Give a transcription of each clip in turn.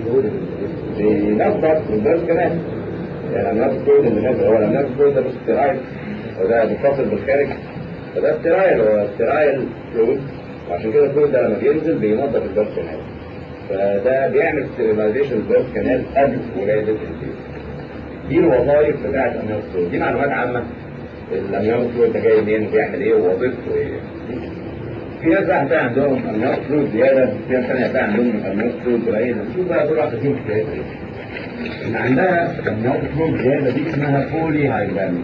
بينظف البيرث كمان يعني الناس كل اللي نازل هو الناس كل ده مش سترايل وده متصل بالخارج فده سترايل هو سترايل فلويد وعشان كده الفلويد ده لما بينزل بينظف البيرث كمان فده بيعمل ستيرلايزيشن البيرث كانال قبل ولاده البيبي دي الوظائف بتاعت الاميون فلويد دي معلومات عامه الاميون فلويد ده جاي منين وبيعمل ايه ووظيفته ايه في ناس بقى هتلاقي عندهم اميون فلويد زياده في ناس ثانيه هتلاقي عندهم اميون فلويد قليل نشوف بقى كل واحده فيهم حكايتها ايه اللي عندها اميون فلويد زياده دي اسمها بولي هايدراميس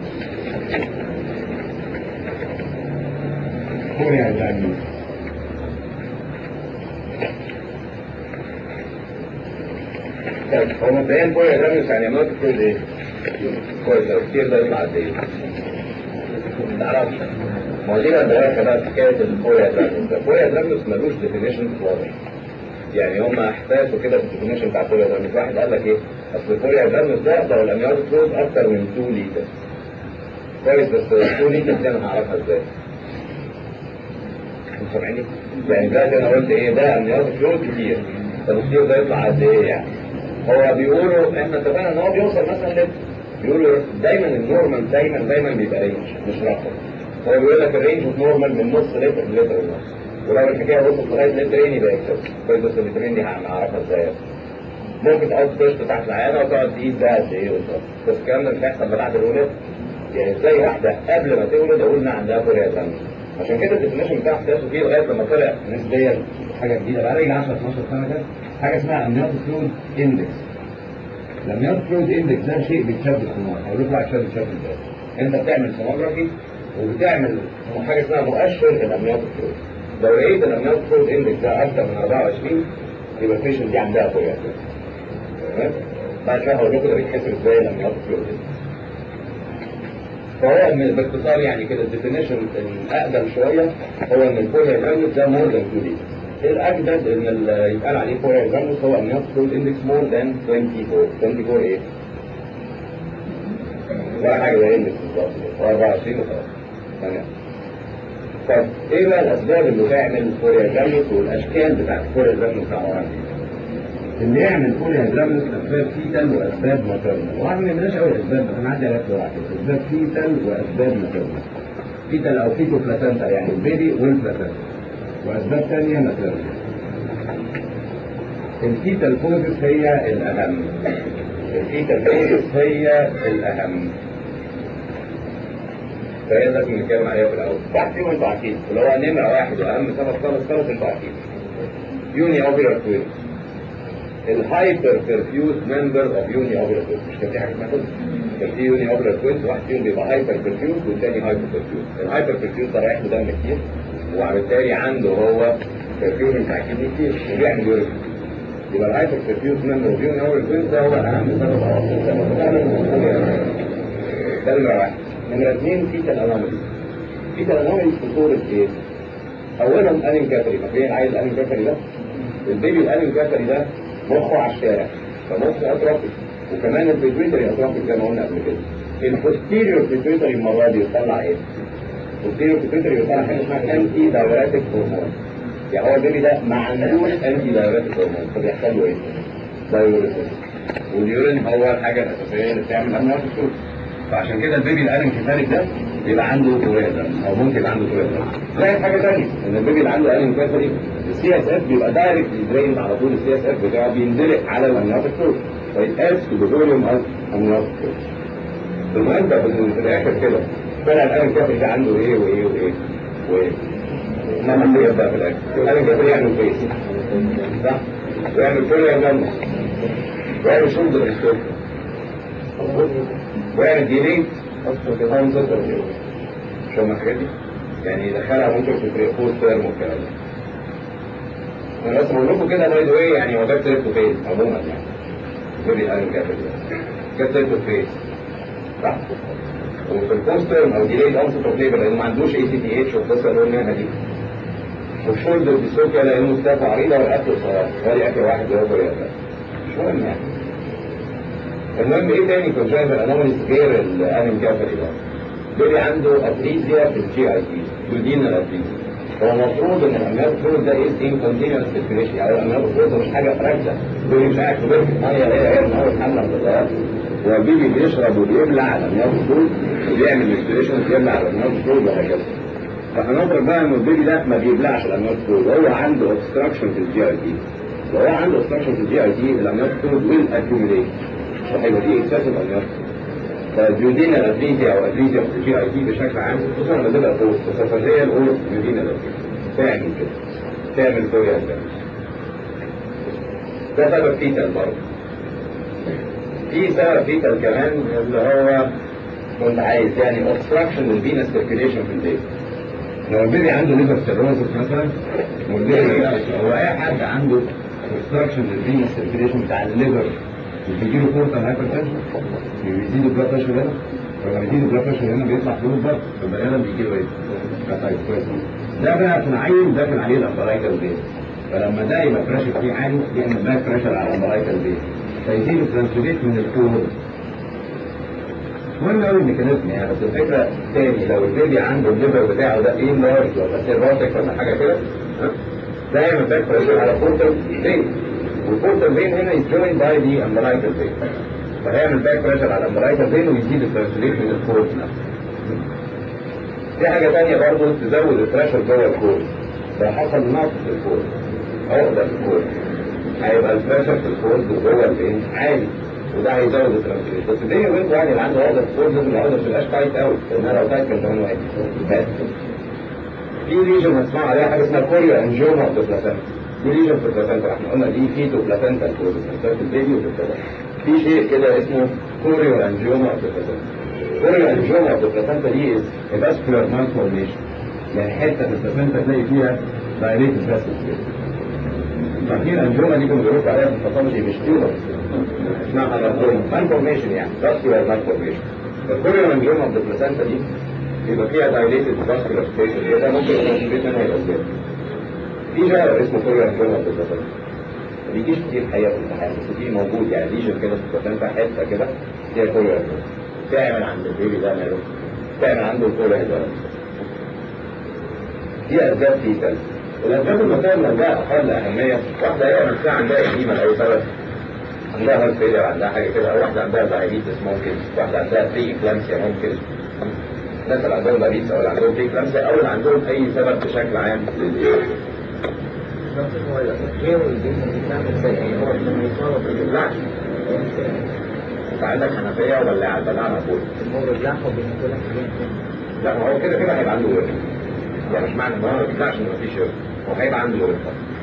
بولي هايدراميس طيب هو مبدئيا بولي هايدراميس يعني اميون فلويد ايه؟ كويس لو كتير ده يطلع قد ايه؟ ما تعرفش ما هو دي بقى دلوقتي بقى حكايه البولي هايدراميس البولي هايدراميس ملوش ديفينيشن واضح يعني هم احتاسوا كده في الديفينيشن بتاع البولي هايدراميس واحد قال لك ايه؟ اصل البولي هايدراميس ده لو الاميون فلويد اكتر من 2 لتر كويس بس 2 لتر دي انا هعرفها ازاي؟ انتوا سامعيني؟ يعني دلوقتي انا قلت ايه ده اميون فلويد كتير طب الكتير ده يطلع قد ايه يعني؟ هو بيقولوا احنا اتفقنا ان هو بيوصل مثلا لتر بيقولوا دايما النورمال دايما دايما بيبقى رينج مش رقم هو بيقول لك الرينج اوف نورمال من نص لتر لتر ونص ولو الحكايه وصلت لغايه لترين يبقى اكسس كويس بس اللترين دي هعرفها ازاي ممكن تقعد تشط تحت العيانه وتقعد تقيس ده قد ايه بالظبط بس الكلام ده مش هيحصل بعد الولاده يعني ازاي واحده قبل ما تولد اقول انها عندها كوريا ثانيه عشان كده الديفينيشن بتاع احتياجه فيه لغايه لما طلع نسبيا حاجه جديده بقى لي 10 12 سنه كده حاجه اسمها امنيوت فلويد اندكس الامنيوت فلويد اندكس ده شيء بيتشاف بالسونار هقول لكم عشان بيتشاف ازاي انت بتعمل سونوجرافي وبتعمل حاجه اسمها مؤشر الامنيوت فلويد لو لقيت الامنيوت فلويد اندكس ده اكتر من 24 يبقى البيشنت دي عندها كوريا تمام بعد كده هقول لكم ده بيتحسب ازاي الامنيوت فلويد فهو من باختصار يعني كده الديفينيشن الاقدم شويه هو ان الكوريا جرامس ده مور ذان 2 لتر الاجدد ان اللي يتقال عليه كوريا جرامس هو امنيوت فلويد اندكس مور ذان 24 24 ايه؟ ولا حاجه زي اندكس بالظبط 24 وخلاص تمام طب ايه بقى الاسباب اللي تعمل كوريا جرامس والاشكال بتاعت كوريا جرامس عباره عن ايه؟ اللي يعمل كوريا جرامس اسباب فيتال واسباب ماتيرنال واحنا ما بنعملش قوي الاسباب بس هنعدي عليها بسرعه كده اسباب فيتال واسباب ماتيرنال فيتال او فيتو بلاسنتا يعني البيبي والبلاسنتا واسباب ثانيه ماتيرنال الفيتال كوزس هي الاهم الفيتال كوزس هي الاهم فهي لازم نتكلم عليها في الاول واحد فيهم انتوا عارفين اللي هو نمره واحد واهم سبب خالص خالص انتوا عارفين يوني اوبيلر توينز الهايبر بيرفيوز ممبر اوف يوني اوبيلر توينز مش كان في حاجه اسمها كده كان في يوني اوبيلر توينز واحد فيهم بيبقى هايبر بيرفيوز والثاني هايبر بيرفيوز الهايبر بيرفيوز ده رايح له دم كتير وبالتالي عنده هو برفيوز بتاع كتير كتير وبيعمل يورين يبقى الهايبر بيرفيوز ممبر اوف يوني اوبيلر توينز ده هو اهم سبب او سبب ده نمره واحد نمرة اثنين فيتال انومالي فيتال انومالي في صورة ايه؟ اولا الانين كافري فاكرين عايز الانين كافري ده؟ البيبي الانين كافري ده مخه على الشارع فمخه اتروفي وكمان البيتويتري اتروفي زي ما قلنا قبل كده البوستيريور بيتويتري المرة دي يطلع ايه؟ البوستيريور بيتويتري يطلع حاجة اسمها انتي دايوراتيك هرمون يعني هو البيبي ده ما عندوش انتي دايوراتيك هرمون فبيحصل له ايه؟ دايوريسيس واليورين هو الحاجة الأساسية اللي بتعمل أمراض السكر فعشان كده البيبي الانم كفالك ده بيبقى عنده توازن او ممكن يبقى عنده توازن زي حاجه ثانيه ان البيبي اللي عنده انم كفالك السي اس اف بيبقى دايركت درين على طول السي اس اف بتاعه بيندلق على الامنيات الكروس فيتقاس في الفوليوم اوف امنيات الكروس المهم ده في الاخر كده طلع الانم كفالك ده عنده ايه وايه وايه وايه ما ممكن بقى في الاخر الانم كفالك يعمل فيس صح ويعمل كوريا جنبه ويعمل شولدر اكستوكر ويعمل ديلي اونست شو ما الحاجات دي يعني يدخلها ممكن في بريفوز تيرم والكلام ده انا بس بقول لكم كده باي ذا واي يعني هو جاب تريبتو فيس عموما يعني بيبي قال جاب جاب تريبتو فيس صح وفي البوست تيرم او ديلي اونست اوف ليبر لانه ما عندوش اي سي تي اتش والقصه اللي قلناها دي والشولدر ديسوكيا لانه ستافه عريضه والاكل قصير وادي اكل واحد اللي هو مش مهم يعني المهم ايه تاني كنت شايف الانوماليز غير الانم كافري ده بيبي عنده اتريزيا في الجي اي تي دودينال اتريزيا هو المفروض ان الامنيات فلويد ده از ان كونتينوس سيركيليشن يعني الامنيات فلويد مش حاجه راكده بيبي مش قاعد في بيت ميه هي هي من اول حمله بتتغير هو البيبي بيشرب وبيبلع الامنيات فلويد وبيعمل ريستريشن وبيبلع الامنيات فلويد وهكذا فهنضرب بقى ان البيبي ده ما بيبلعش الامنيات فلويد هو عنده اوبستراكشن في الجي اي تي لو هو عنده اوبستراكشن في الجي اي تي الامنيات فلويد ويل اكيوميليت وهيبقى فيه اكسسيف امنيات فالجيودينا الاتريزيا او اتريزيا في الجي اي تي بشكل عام خصوصا لما تبقى فوق السفريه الاولى جيودينا الاتريزيا تعمل كده تعمل كوريا ده سبب فيتال برضه في سبب فيتال كمان اللي هو كنت عايز يعني اوبستراكشن للفينس سيركيليشن في البيت لو البيبي عنده ليفر سيروزس مثلا والبيبي هو اي حد عنده اوبستراكشن للفينس سيركيليشن بتاع الليفر بيجي له فورتال هايبرتنشن بيزيد البلاد بريشر هنا لما بيزيد البلاد بريشر هنا بيطلع فلويد برضه البني ادم بيجي له ايه؟ طيب كويس ده بقى في العين داخل عليه الامبرايكال بيز فلما ده يبقى بريشر فيه عالي يعمل باك بريشر على الامبرايكال بيز فيزيد الترانسليت من الكور مهم قوي الميكانيزم يعني بس الفكره تاني لو البيبي عنده الليفر بتاعه ده ايه لارج ولا سيروتيك ولا حاجه كده ده يعمل باك بريشر على بورتال فين والبورتال فين هنا is joined by the umbilical vein فهيعمل باك بريشر على الامبرايكال فين ويزيد الترانسليت من الكور في حاجة تانية برضه تزود البريشر جوه الكور لو حصل نقص في الكور عقدة في الكور هيبقى البريشر في الكور جوه الفين عالي وده هيزود الترانسليت بس بيني وبينكم يعني اللي عنده عقدة في الكور لازم العقدة ما تبقاش تايت قوي لانها لو تايت كان زمان واحد بس في ليجن هنسمع عليها حاجة اسمها كوريا انجوما اوف بلاسنتا دي ليجن في البلاسنتا احنا قلنا دي فيتو بلاسنتا كوريا في البيبي وفي البلاسنتا في شيء كده اسمه كوريا انجوما اوف بلاسنتا كوريا انجوما اوف بلاسنتا دي فاسكولار مالفورميشن يعني حته في البلاسنتا تلاقي فيها دايريتد فاسكولار فاكرين الانجوما دي كنا بنقول عليها في الباثولوجي مش تيومر اسمها مالفورميشن مالفورميشن يعني فاسكولار مالفورميشن فالكوريا انجوما اوف بلاسنتا دي يبقى فيها دايليتد فاسكولار ستيشن ده ممكن يكون في بيت منها يبقى زياده في جهه اسمه كوريا انجوما اوف بلاسنتا ما بيجيش كتير الحقيقه في الامتحان بس في موجود يعني ليجن كده في البلاسنتا حته كده فيها كوريا انجوما تعمل عند البيبي ده ماله تعمل عنده الكوريا انجوما دي اسباب فيتال الاسباب المسائل اللي عندها اقل اهميه واحده هي نفسها عندها اديمه لاي سبب عندها هارت فيلر عندها حاجه كده او واحده عندها دايابيتس ممكن واحده عندها بري اكلامسيا ممكن الناس اللي عندهم دايابيتس او اللي عندهم بري اكلامسيا او اللي عندهم اي سبب بشكل عام للايه لا انت عندك حنفيه ولا على البلاعه مقبول لا ما هو كده كده هيبقى عنده ورم يعني مش معنى ان هو ما بيطلعش ان مفيش ورم هو هيبقى عنده ورم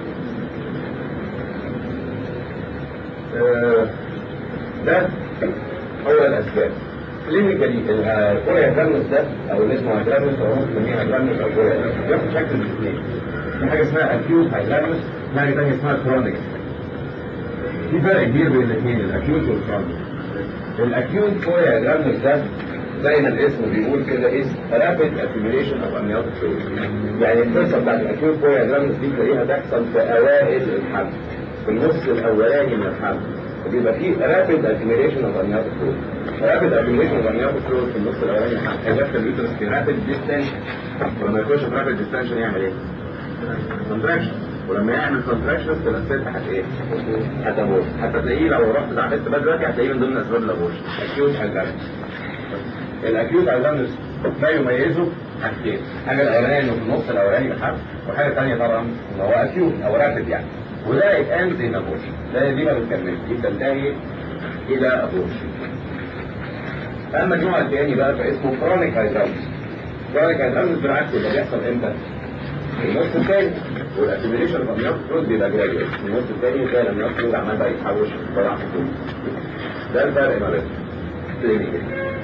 ده هو الاسباب كلينيكالي الكوريا جرامس ده او اللي اسمه هيجرامس او ممكن نسميه هيجرامس او كوريا جرامس بياخد شكل الاثنين في حاجه اسمها اكيوت هيجرامس حاجه ثانيه اسمها كرونيك في فرق كبير بين الاثنين الاكيوت والكرونيك الاكيوت كوريا جرامس ده زي ما الاسم بيقول كده اس رابيد accumulation of amniotic fluid يعني القصه بتاعت الاكيوت كوريا جرامس دي تلاقيها تحصل في اوائل الحمل في النص الاولاني من الحمل بيبقى فيه رابيد accumulation of amniotic fluid رابيد accumulation of amniotic fluid في النص الاولاني من الحمل هيدخل اليوترس في رابيد ديستنشن ولما يخش في رابيد ديستنشن يعمل ايه؟ كونتراكشن ولما يعمل كونتراكشن تبقى الست هت ايه؟ هتابورت حتى تلاقيه لو رحت تعبت بقى دلوقتي هتلاقيه من ضمن اسباب الابورشن اكيوت هيجرامس الاكيوت هيجرامس ما يميزه حاجتين حاجه الاولانيه انه في النص الاولاني من الحمل وحاجه ثانيه طبعا ان هو اكيوت او رابيد يعني وده اتقال زي ابورشن ده دي ما بتكملش دي بتنتهي الى ابورشن اما النوع الثاني بقى فاسمه كرونيك هيدرامس كرونيك هيدرامس بالعكس ده بيحصل امتى؟ في النص الثاني والاكيميليشن اوف امنيوت فلويد بيبقى جراديوال في النص الثاني تلاقي الامنيوت فلويد عمال بقى يتحوش بسرعه في الكون ده الفرق ما بينهم كلينيكال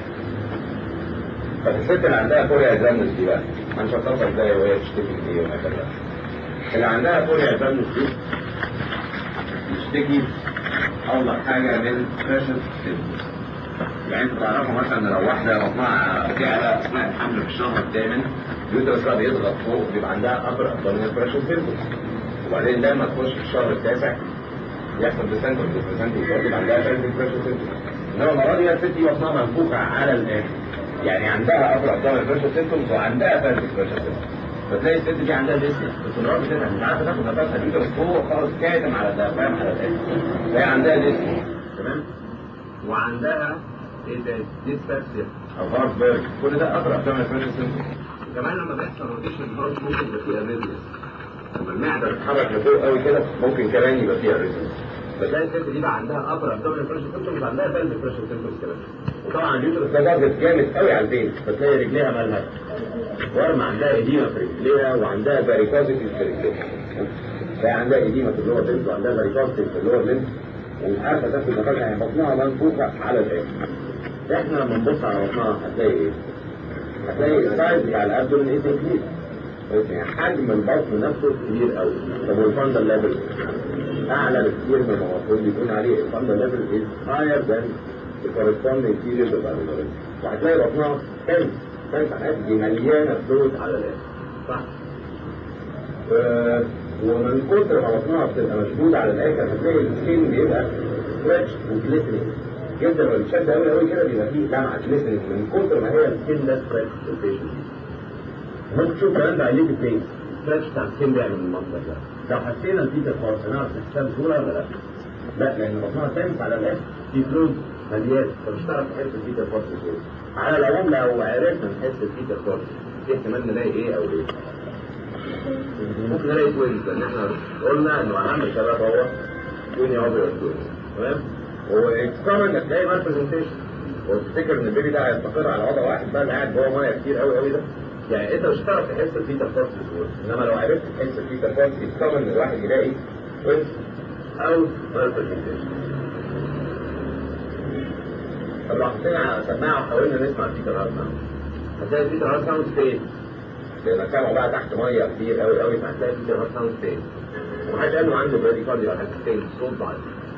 فالست اللي عندها كوريا هيدرامس دي بقى هنشطبها ازاي وهي بتشتكي من ايه وهكذا اللي عندها كوريا هيدرامس دي بتشتكي أوضح حاجة من بريشر سيمبتومز يعني انتوا تعرفوا مثلا ان لو واحدة بطنها تعلى أثناء الحمل في الشهر الثامن اليوترس بقى بيضغط فوق بيبقى عندها أبر أبدومينال بريشر سيمبتومز وبعدين لما تخش في الشهر التاسع يحصل ديسنتر ديسنتر برضه يبقى عندها بريشر سيمبتومز انما المرة دي الست دي بطنها منفوخة على الآخر يعني عندها أبر أبدومينال بريشر سيمبتومز وعندها بريشر سيمبتومز فتلاقي الست دي عندها ديسنس باستمرار بتتعب مش عارفه تاخد نفسها اليوترس فوق خالص كاتم على الدفام على الاخر فهي عندها ديسنس تمام وعندها ايه تاني ديسبابسيا او هارت بيرن كل ده اقرا ابدومينال بريشر سيمبتوم كمان لما بيحصل روتيشن الهارت ممكن يبقى فيه اريزمز لما المعده تتحرك لفوق قوي كده ممكن كمان يبقى فيها اريزمز فتلاقي الست دي بقى عندها ابر ابدومينال بريشر سيمبتوم وعندها بلد بريشر سيمبتوم كمان وطبعا اليوترس ده ضغط جامد قوي على البين فتلاقي رجليها مالها ورمة عندها إديمة في رجليها وعندها فاريكوزيتي في رجليها فهي عندها إديمة في اللور لينز وعندها فاريكوزيتي في اللور لينز ومش عارفة تاخد نفسها يعني بطنها منفوخة على الآخر احنا لما نبص على بطنها هتلاقي ايه؟ هتلاقي السايز بتاع الابدومين ايه كبير يعني حجم البطن نفسه كبير قوي طب والفندل ليفل اعلى بكثير من ما المفروض يكون عليه الفندل ليفل is higher than the corresponding period of abdomen وهتلاقي بطنها تنس تنس على دي مليانه فلويد على الاخر صح؟ ومن كتر ما بطنها بتبقى مشدود على الاخر هتلاقي السكين بيبقى ستريتش وجليسنينج جدا لما بيتشد قوي قوي كده بيبقى فيه لمعه جليسنينج من كتر ما هي السكين ده ستريتش في البيشنت ممكن تشوف كمان بعينيك الفيس ستريتش بتاع السكين بيعمل المنظر ده لو حسينا الفيتا فورس نعرف نحسها بسهوله ولا لا؟ لا لان بطنها تنس على الاخر في فلويد مليان فمش هتعرف تحس الفيتا فورس بسهوله على العموم لو عرفنا نحس الفيتا فورس في احتمال نلاقي ايه او ايه؟ ممكن نلاقي توينز لان احنا قلنا انه اهم سبب هو توين اوفر تمام؟ واتس كومن انك تلاقي مال برزنتيشن وتفتكر ان البيبي ده هيستقر على وضع واحد بقى اللي قاعد جوه ميه كتير قوي قوي ده يعني انت مش هتعرف تحس الفيتا فورس بسهوله انما لو عرفت تحس الفيتا فورس اتس كومن ان الواحد يلاقي توينز او مال برزنتيشن طب لو حطينا على سماعه وحاولنا نسمع الفيتا هارت ساوند هتلاقي الفيتا هارت ساوند فين؟ لانك سامعه بقى تحت ميه كتير قوي قوي فهتلاقي الفيتا هارت ساوند فين؟ ومحدش قال له عنده برادي كارديو ولا حاجه فين صوت ضعيف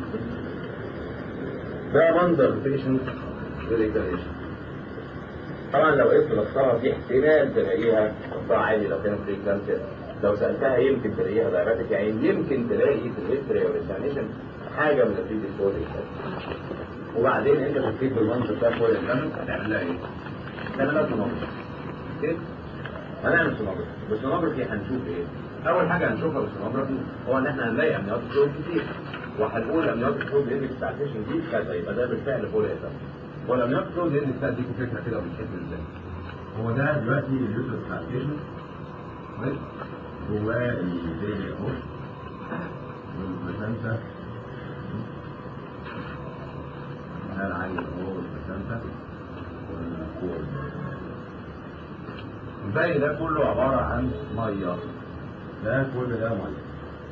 ده منظر بيشنت بريكاريشن طبعا لو قلت للصلاة في احتمال تلاقيها ضغطها عالي لو كانت بريكاريشن لو سألتها يمكن تلاقيها دايراتيك يعني يمكن تلاقي في الهيستوري والإكزامينشن حاجة من الفيديو فولي وبعدين انت شكيت بالمنظر ده فوق الجنب هتعمل لها ايه؟ تعمل لها سونوجرافي اوكي؟ هنعمل سونوجرافي بالسونوجرافي هنشوف ايه؟ اول حاجه هنشوفها بالسونوجرافي هو ان احنا هنلاقي امنيات فلويد كتير وهنقول امنيات فلويد اندكس بتاع البيشنت دي كذا يبقى ده بالفعل فوق الاسم هو الامنيات فلويد اندكس ده اديكم فكره كده بيتحسب ازاي هو ده دلوقتي اليوترس بتاع البيشنت كويس جواه البيبي اهو والبلاسنتا ده العين اهو والبلاسنتا والكور الباقي ده كله عبارة عن مية ده كل ده مية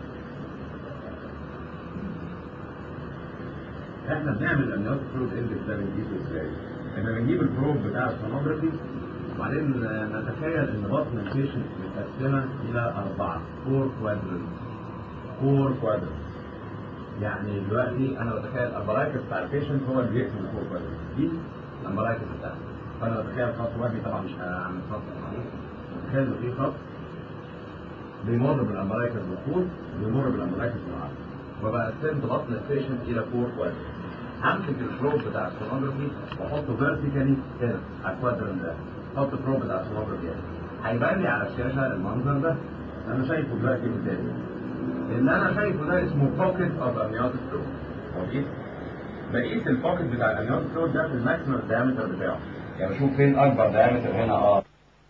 احنا بنعمل امنيات فلويد اندكس ده بنجيبه ازاي؟ احنا بنجيب البروب بتاع السونوجرافي وبعدين نتخيل ان بطن البيشنت متقسمه الى اربعه فور كوادرنت فور كوادرنت يعني دلوقتي انا بتخيل البرايكس بتاع البيشنت هو اللي بيقسم الفور كوادرنت دي البرايكس بتاعته فانا بتخيل خط وهمي طبعا مش هعمل خط بتخيل انه في خط بيمر بالامبرايكس بالطول وبيمر بالامبرايكس بالعرض وبقى قسمت بطن البيشنت الى فور كوادرنت همسك البروب بتاع السونوجرافي واحطه فيرتيكالي هنا على الكوادرنت ده احط البروب بتاع السونوجرافي هنا هيبان لي على الشاشه المنظر ده انا شايفه دلوقتي قدامي اللي انا شايفه ده اسمه بوكيت اوف امنيوتيك فلويد اوكي بقيس البوكيت بتاع الامنيوتيك فلويد ده في الماكسيمم دايمتر بتاعه يعني بشوف فين اكبر دايمتر هنا اه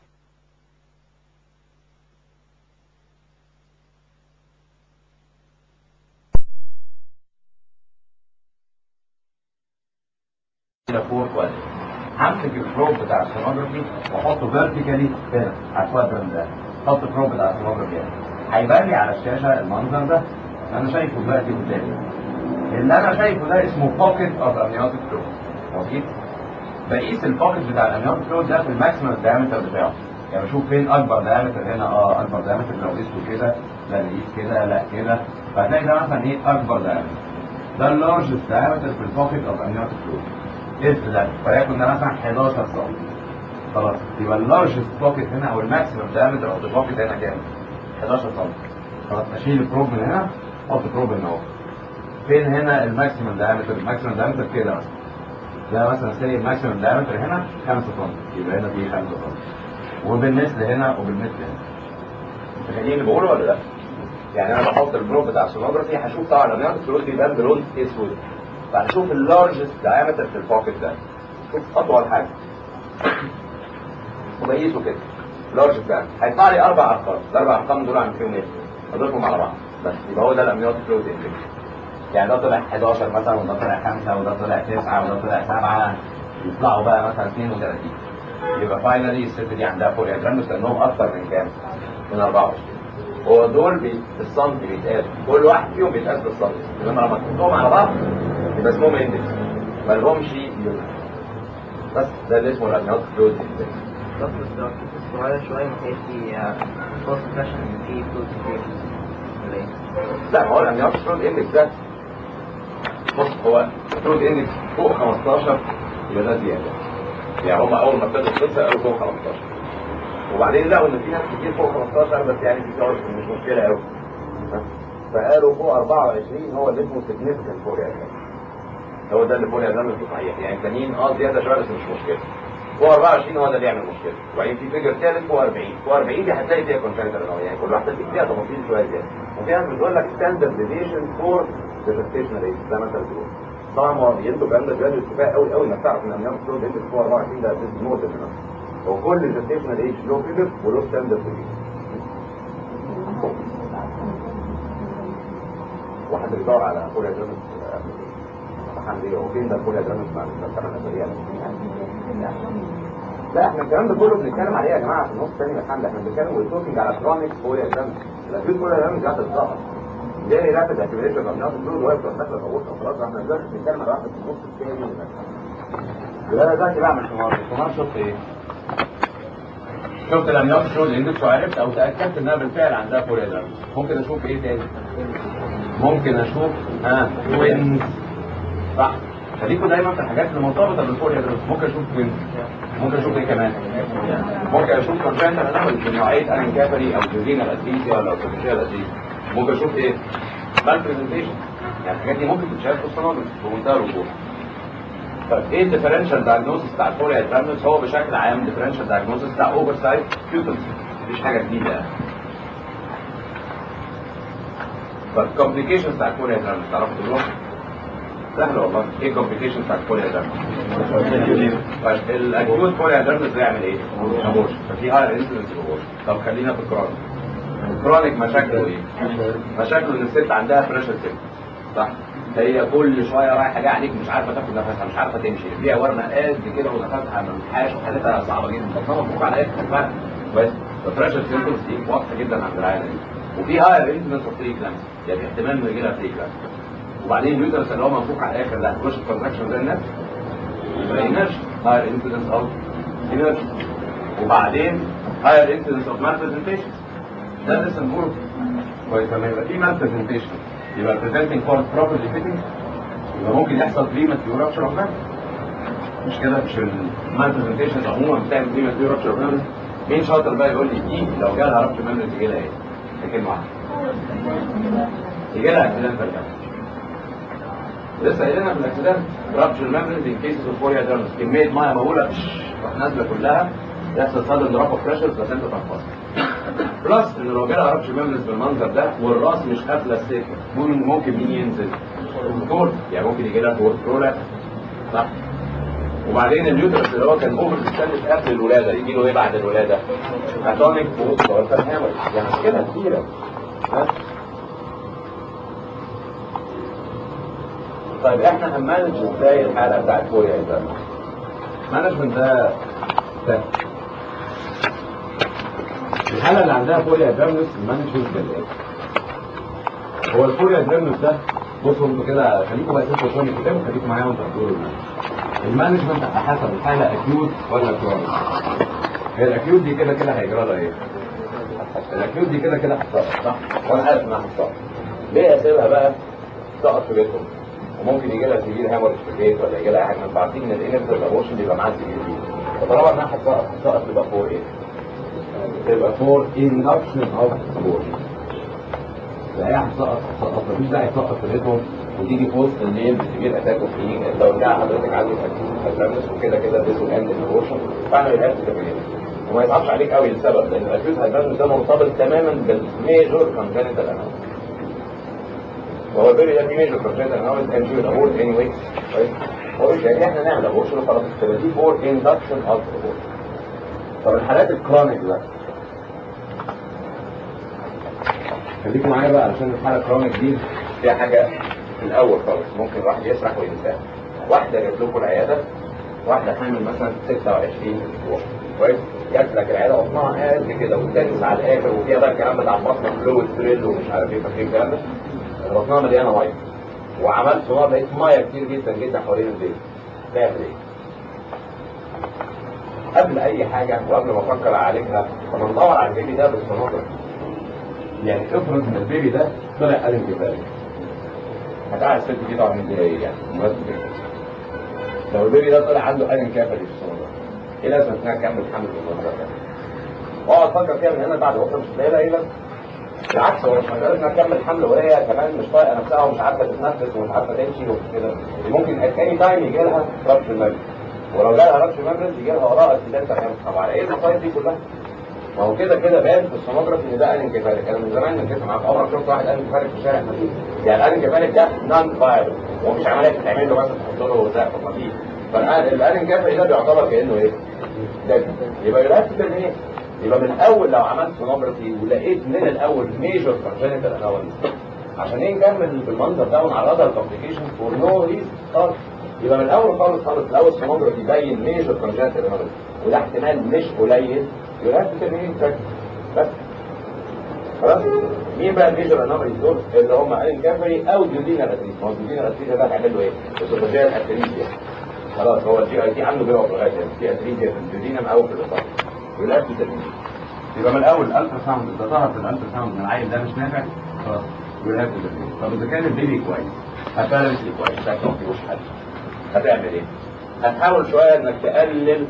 الى فور كوادرنت همسك البروب بتاع السونوجرافي واحطه فيرتيكالي هنا على الكوادرنت ده احط البروب بتاع السونوجرافي هنا هيبان لي على الشاشه المنظر ده انا شايفه دلوقتي قدامي اللي انا شايفه ده اسمه بوكيت اوف امنيوتيك فلويد اوكي بقيس البوكيت بتاع الامنيوتيك فلويد ده في الماكسيمم دايمتر بتاعه يعني بشوف فين اكبر دايمتر هنا اه اكبر دايمتر لو قيسته كده لا نقيس كده لا كده فهتلاقي ده مثلا ايه اكبر دايمتر ده اللارجست دايمتر في البوكيت اوف امنيوتيك فلويد قيس ده فيكون ده مثلا 11 سم خلاص يبقى اللارجست بوكيت هنا او الماكسيمم دايمتر اوف البوكيت هنا كام 11 سم خلاص اشيل البروب من هنا احط بروب هنا اهو فين هنا الماكسيمم دايمتر الماكسيمم دايمتر كده مثلا ده مثلا سي الماكسيمم دايمتر هنا 5 سم يبقى هنا دي 5 سم وبالنسبه هنا وبالنسبه هنا فاهمين اللي بقوله ولا لا؟ يعني انا بحط البروب بتاع السونوجرافي هشوف طبعا الامنيات الفلويد بيبان بلون اسود فهشوف اللارجست دايمتر في البوكيت ده شوف اطول حاجه وبقيسه كده لارج ده هيطلع لي اربع ارقام الاربع ارقام دول عن فيهم ايه؟ اضربهم على بعض بس يبقى هو ده الامنيات الفلويد اندكس يعني ده طلع 11 مثلا وده طلع 5 وده طلع 9 وده طلع 7 يطلعوا بقى مثلا 32 يبقى فاينلي الست دي عندها بوليادرامس لانهم اكتر من كام؟ من 24 هو دول بي- بالسنتي بيتقاس كل واحد فيهم بيتقاس بالسنتي انما لما تحطهم على بعض يبقى اسمهم اندكس ما لهمش يونت بس ده اللي اسمه الامنيات فلويد اندكس دكتور الدكتور الصغير شوية ما كانش في فورس بريشر في فلوس كتير ولا ايه؟ لا ما هو الامنيات فلويد اندكس ده بص هو فلويد اندكس فوق 15 يبقى ده زياده يعني هم اول ما ابتدوا القصه قالوا فوق 15 وبعدين لقوا ان في ناس كتير فوق 15 بس يعني في كوارث مش مشكله قوي فقالوا فوق 24 هو اللي اسمه سيجنفكنت فوريا هو ده اللي فوريا ده صحيح يعني التانيين اه زياده شويه بس مش مشكله فوق 24 هو ده اللي يعمل مشكله وبعدين في فيجر ثالث فوق 40 فوق 40 دي هتلاقي فيها كونفنتر يعني كل واحده فيك فيها تفاصيل شويه زياده وفي ناس بتقول لك ستاندرد ديفيشن فور ذا جستيشنال ايج زي ما انت بتقول طبعا ما ينتج الكلام ده بجد اتفاق قوي قوي انك تعرف ان اميان الفلويد اندكس فوق 24 ده مور ذان هو كل جستيشنال ايج له فيجر وله ستاندرد ديفيشن واحد بيدور على فوليا درامس امتحان ليه هو فين ده فوليا درامس بعد الثمان اسابيع لا احنا الكلام ده كله بنتكلم عليه يا جماعه في النص الثاني من الحمل احنا بنتكلم وتوكينج على كرونيك فوليا درامس الاكيوت فوليا درامس جات الظهر جاي رابد اكيوميشن اوف نيوت فلويد وهي بتروح داخله في غرفه خلاص احنا دلوقتي بنتكلم على واحد في النص الثاني من الحمل يبقى انا دلوقتي بعمل سونار السونار شفت ايه؟ شفت الامنيات فلويد اندكس وعرفت او تاكدت انها بالفعل عندها فوليا درامس ممكن اشوف ايه تاني؟ ممكن اشوف ها توينز صح خليكوا دايما في الحاجات اللي مرتبطه بالفوليا درامس ممكن اشوف توينز ممكن اشوف ايه كمان ممكن اشوف كونجنتال انامل من نوعيه انكابري او جوزينا الاسيسيا ولا اوتوفيشيا الاسيسيا ممكن اشوف ايه مال برزنتيشن يعني الحاجات دي ممكن تتشاف في الصناديق بمنتهى الوضوح طيب ايه الديفرنشال دايجنوستس بتاع الفوليا درامس هو بشكل عام ديفرنشال دايجنوستس بتاع اوفر سايز كيوتنس مفيش حاجه جديده يعني طيب كومبليكيشنز بتاع الفوليا درامس تعرفوا تقولوها سهل والله ايه كومبليكيشنز بتاع الفوليا درامس طيب الاكيوت فوليا درامس بيعمل ايه؟ ابورشن ففي هاير انسيدنس ابورشن طب خلينا في الكرونيك الكرونيك مشاكله ايه؟ مشاكله ان الست عندها بريشر سيك صح هي كل شويه رايحه جايه عليك مش عارفه تاخد نفسها مش عارفه تمشي فيها ورمه قد كده ونفسها ما بتحاش وحالتها صعبه جدا بطنها مفروض على اخر فرق بس البريشر سيمبتومز دي واضحه جدا عند العيال دي وفي هاير انسيدنس اوف بري كلامس يعني احتمال انه يجي لها بري كلامس وبعدين اليوترس اللي هو منفوخ على الاخر ده هتخش في كونتراكشن زي الناس يبقى انرجي هاير انسيدنس اوف انرجي وبعدين هاير انسيدنس اوف مال برزنتيشن ده لسه نقول كويس لما يبقى في مال برزنتيشن يبقى presenting for properly fitting يبقى ممكن يحصل premature rupture of memory مش كده مش المال برزنتيشن عموما بتعمل premature rupture of memory مين شاطر بقى يقول لي دي لو جالها rupture memory تيجي لها ايه؟ ده كلمه واحده يجي لها accidental damage لسه قايلينها في الاكسيدنت رابشر ميموريز ان كيسز اوف فوريا ديرمس كميه ميه مهوله تروح نازله كلها يحصل صدر دروب اوف بريشر بلاسنتا تنفصل بلس ان لو جالها رابشر ميموريز بالمنظر ده والراس مش قافله السكه ممكن ممكن مين ينزل؟ الدكتور يعني ممكن يجي لها دور برولابس صح وبعدين اليوترس اللي هو كان اوفر ستاندد قبل الولاده يجي له ايه بعد الولاده؟ اتونيك بوست اورتال هامر يعني مشكله كتيره ها؟ طيب احنا هنمانج ازاي الحاله بتاعت فوريا ده مانجمنت ده سهل الحاله اللي عندها فوريا درمس المانجمنت بالايه هو الفوريا درمس ده بصوا انتوا كده خليكم بقى تنسوا شويه الكتاب وخليكم معايا وانتوا بتقولوا المانجمنت على حسب الحاله اكيوت ولا كرونيك هي الاكيوت دي كده كده هيجرى لها ايه الاكيوت دي كده كده هتسقط صح وانا عارف انها هتسقط ليه اسيبها بقى تسقط في بيتهم وممكن يجي لها سيفير هامر في البيت ولا يجي لها حاجه انتوا عارفين ان الانرتال ابورشن بيبقى معاه سيفير دي فطالما انها هتسقط هتسقط تبقى فور ايه؟ تبقى فور اندكشن اوف ابورشن فهي هتسقط هتسقط مفيش داعي تسقط في بيتهم وتيجي في وسط الليل بسيفير اتاك اوف هيلينج انت لو رجع حضرتك عندك اكيد هتلمس وكده كده بيت الاند ابورشن فاعمل الهاب تبقى وما يصعبش عليك قوي السبب لان الاكيوت هايبرتنشن ده مرتبط تماما بالميجور كونجنتال انومالي وهو البيبي ده في ميجور كونجنتال انومالي كان فيه الابورت اني واي وبالتالي احنا نعمل ابورشن وخلاص كده دي فور اندكشن اوف ابورشن طب الحالات الكرونيك بقى خليكم معايا بقى علشان الحاله الكرونيك دي فيها حاجه في الاول خالص ممكن الواحد يسرح وينساها واحده جات لكم العياده واحده حامل مثلا 26 اسبوع كويس جات لك العياده بطنها قد كده وتنس على الاخر وفيها بقى الكلام بتاع البطن فلويد ثريل ومش عارف ايه فاكرين الكلام ده بطنها مليانه ميه وعملت صور لقيت ميه كتير جدا جدا حوالين البيت تعمل ايه؟ قبل اي حاجه وقبل ما افكر اعالجها طب ندور على البيبي ده بالسونوجرافي يعني افرض ان البيبي ده طلع ألم كفايه هتقع الست دي طبعا من ايه يعني مناسب جدا لو البيبي ده طلع عنده ألم كافي في السونوجرافي ايه لازم انها تكمل حمل بالمنظر ده؟ اقعد افكر فيها من هنا بعد بكره مش هتلاقي لها ايه لازمه بالعكس هو مش مسألة انها تكمل حمل وهي كمان مش طايقه نفسها ومش عارفه تتنفس ومش عارفه تمشي وكده ممكن ات اني تايم يجي لها ربش المجد ولو جالها ربش مجد يجي لها وراها ارتداد تمام طب على ايه المصايب دي كلها؟ ما هو كده كده باين في السونوجرافي ان ده انكفالك انا من زمان متفق معاك عمرك شفت واحد انكفالك في الشارع مفيش يعني الانكفالك ده نون فايبل ومفيش عمليه بتتعمل له مثلا تحط له سقف مفيش فالانكفالي ده بيعتبر كانه ايه؟ ده يبقى يركز ايه؟ يبقى من اول لو عملت سونوجرافي ولقيت من الاول ميجور كونجنتال انومالي عشان ايه نكمل بالمنظر ده ونعرضها لكومبليكيشن فور نو ريزن خالص يبقى من الاول خالص خالص الاول السونوجرافي يبين ميجور كونجنتال انومالي وده احتمال مش قليل يركز ايه بس خلاص مين بقى الميجر انوماليز دول اللي هم ان كافري او ديودينال اتريس ما هو الديودينال اتريس ده هتعمل له ايه؟ اسوفاجيال اتريسيا خلاص هو الجي اي تي عنده بيقف لغايه في اتريسيا في الديودينم او في الاسطح يبقى في تدريس يبقى من الاول الالترا ساوند اذا ظهر في الالترا ساوند ان العيل ده مش نافع خلاص يبقى في تدريس طب اذا كان البيبي كويس هتعمل كويس ده ما فيهوش حل هتعمل ايه؟ هتحاول شويه انك تقلل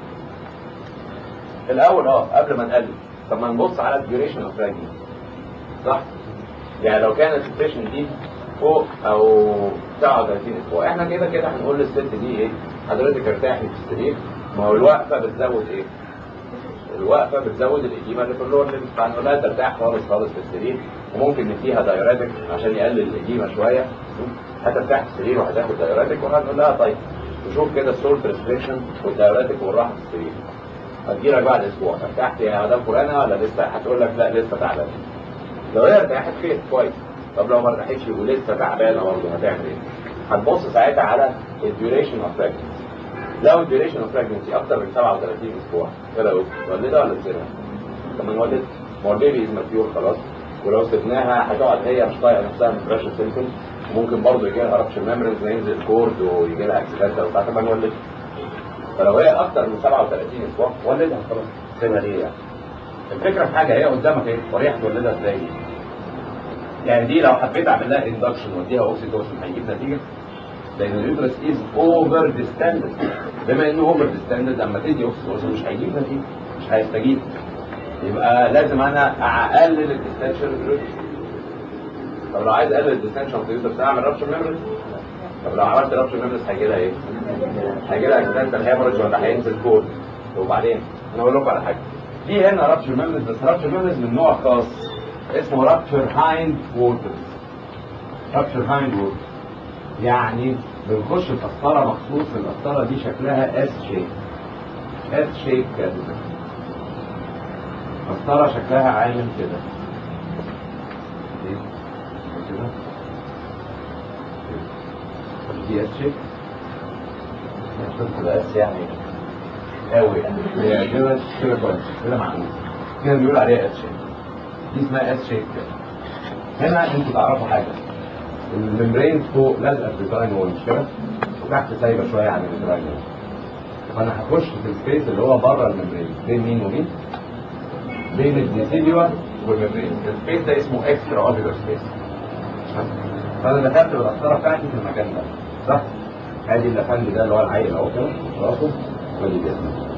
الاول اه قبل ما نقلل طب ما نبص على الديوريشن اوف راجل صح يعني لو كانت البيشن دي فوق او 39 اسبوع احنا كده كده هنقول للست دي ايه حضرتك ارتاحي في السرير ما هو الوقفه بتزود ايه الوقفه بتزود الاديمه اللي في اللور ليمس فهنقول لها ترتاح خالص خالص في السرير وممكن نديها دايوريتك عشان يقلل الاديمه شويه هترتاح في السرير وهتاخد دايوريتك وهنقول لها طيب نشوف كده السولت ريستريكشن والدايوريتك والراحه في السرير هتجيلك بعد اسبوع ارتحت يا مدام فلانه ولا لسه هتقول لك لا لسه تعبانه لو هي ارتاحت خير كويس طب لو ما ارتاحتش ولسه تعبانه برضه هتعمل ايه؟ هتبص ساعتها على الديوريشن اوف pregnancy لو الديوريشن اوف pregnancy اكتر من 37 اسبوع ايه رايك؟ تولدها ولا تسيبها؟ طب ما نولد ما هو البيبي از ماتيور خلاص ولو سبناها هتقعد هي مش طايقه نفسها من بريشر سيمبتومز وممكن برضه يجي لها رابشر ميمبرز وينزل كورد ويجي لها اكسيدنت وبتاع طب ما نولد فلو هي اكتر من 37 اسبوع ولدها خلاص سيبها ليه يعني الفكره في حاجه هي قدامك ايه طريقه تولدها ازاي دي يعني دي لو حبيت اعمل لها اندكشن واديها اوكسيتوسن هيجيب نتيجه لان اليوترس از اوفر ديستندد بما انه اوفر ديستندد لما تدي اوكسيتوسن مش هيجيب نتيجه مش هيستجيب يبقى لازم انا اقلل الديستنشن طب لو عايز اقلل الديستنشن في اليوترس اعمل رابشر ميموريز طب لو عملت رابشر ميموريز هيجي لها ايه؟ هيجي لها اكسيدنتال هيموريج ولا هينزل كود وبعدين انا اقول لكم على حاجه في هنا رابشر ميموريز بس رابشر ميموريز من نوع خاص اسمه رابشر هايند ووترز رابشر هايند ووترز يعني بنخش القسطره مخصوص القسطره دي شكلها اس شيك اس شيك كده قسطره شكلها عامل كده دي كده دي اس شيك بس يعني قوي يعني كده كده كويس كده معقول كده بيقول عليها اس شيك دي اسمها اس شيك هنا انتوا تعرفوا حاجه الممبرين فوق لازقه في الدراين وول مش كده وتحت سايبه شويه عن الدراين وول فانا هخش في السبيس اللي هو بره الممبرين بين مين ومين بين الديسيديوا والممبرين السبيس ده اسمه اكسترا اوفيلر سبيس فانا دخلت بالقسطره بتاعتي في المكان ده صح ادي الافندي ده اللي هو العيل اهو كده راسه وادي جسمه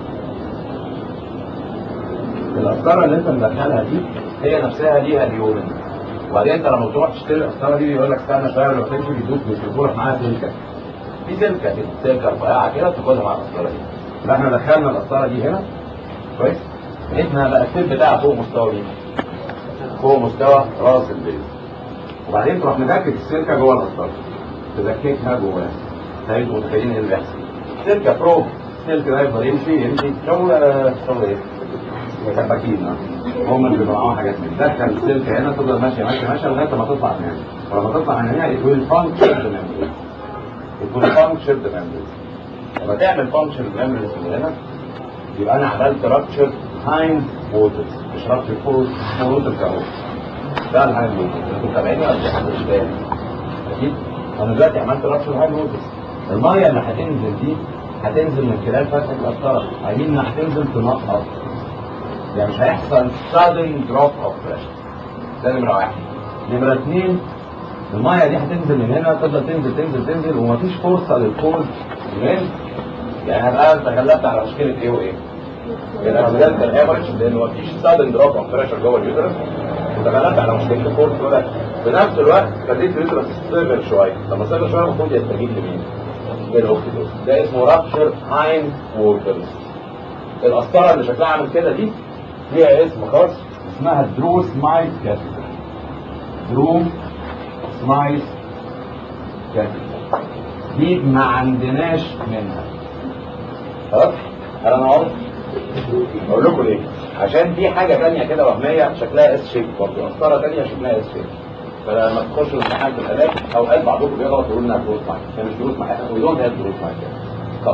القسطره اللي انت مدخلها دي هي نفسها ليها اليومن وبعدين انت لما تروح تشتري القسطره دي يقول لك استنى شويه لما تمشي بيدوك بيصرفوا لك معاها سلكه في سلكه كده سلكه رفيعه كده بتاخدها مع القسطره دي فاحنا دخلنا القسطره دي هنا كويس بحيث انها بقى السيل بتاعها فوق مستوى مين؟ فوق مستوى راس البيض وبعدين تروح مدكك السلكه جوه الاسطره تدككها جواها هيبقوا متخيلين ايه اللي بيحصل سلكه بروب السلك ده يفضل يمشي يمشي شغل شغل ايه؟ سباكين اه هم اللي بيبقوا معاهم حاجات من دخل السلك هنا تفضل ماشيه ماشيه ماشيه لغايه ما تطلع من هنا ولما تطلع من هنا it will function the membrane it will function the membrane لما تعمل function the membrane من هنا يبقى انا عملت رابتشر هايند ووترز مش رابتشر فور ووترز اهو ده الهايند ووترز انتوا متابعيني ولا في حد مش فاهم؟ اكيد انا دلوقتي عملت رابتشر هايند ووترز الميه اللي هتنزل دي هتنزل من خلال فتحه القسطره عايزين انها هتنزل تنقط يعني مش هيحصل sudden drop of pressure ده نمره واحد نمره اثنين الميه دي هتنزل من هنا تفضل تنزل تنزل تنزل ومفيش فرصه للكورد من يعني هبقى تغلبت على مشكله ايه وايه؟ الاكسيدنت الافرج لان مفيش sudden drop of pressure جوه اليوترس وتغلبت على مشكله الكورد دول في نفس الوقت خليت اليوترس صغر شويه لما صغر شويه المفروض يستجيب لمين؟ للاوكسيدوز ده اسمه رابشر هايند ووترز القسطره اللي شكلها عامل كده دي ليها اسم خاص اسمها درو سمايل كاتيتر درو سمايل كاتيتر دي ما عندناش منها خلاص انا واضح اقول لكم ليه عشان في حاجه ثانيه كده وهميه شكلها اس شيب برضه قسطره ثانيه شكلها اس شيب فلما تخشوا الامتحان في الالات اوقات بعضكم بيغلط يقول انها دروس مايك هي مش دروس مايك وي دونت هاف دروس مايك خلاص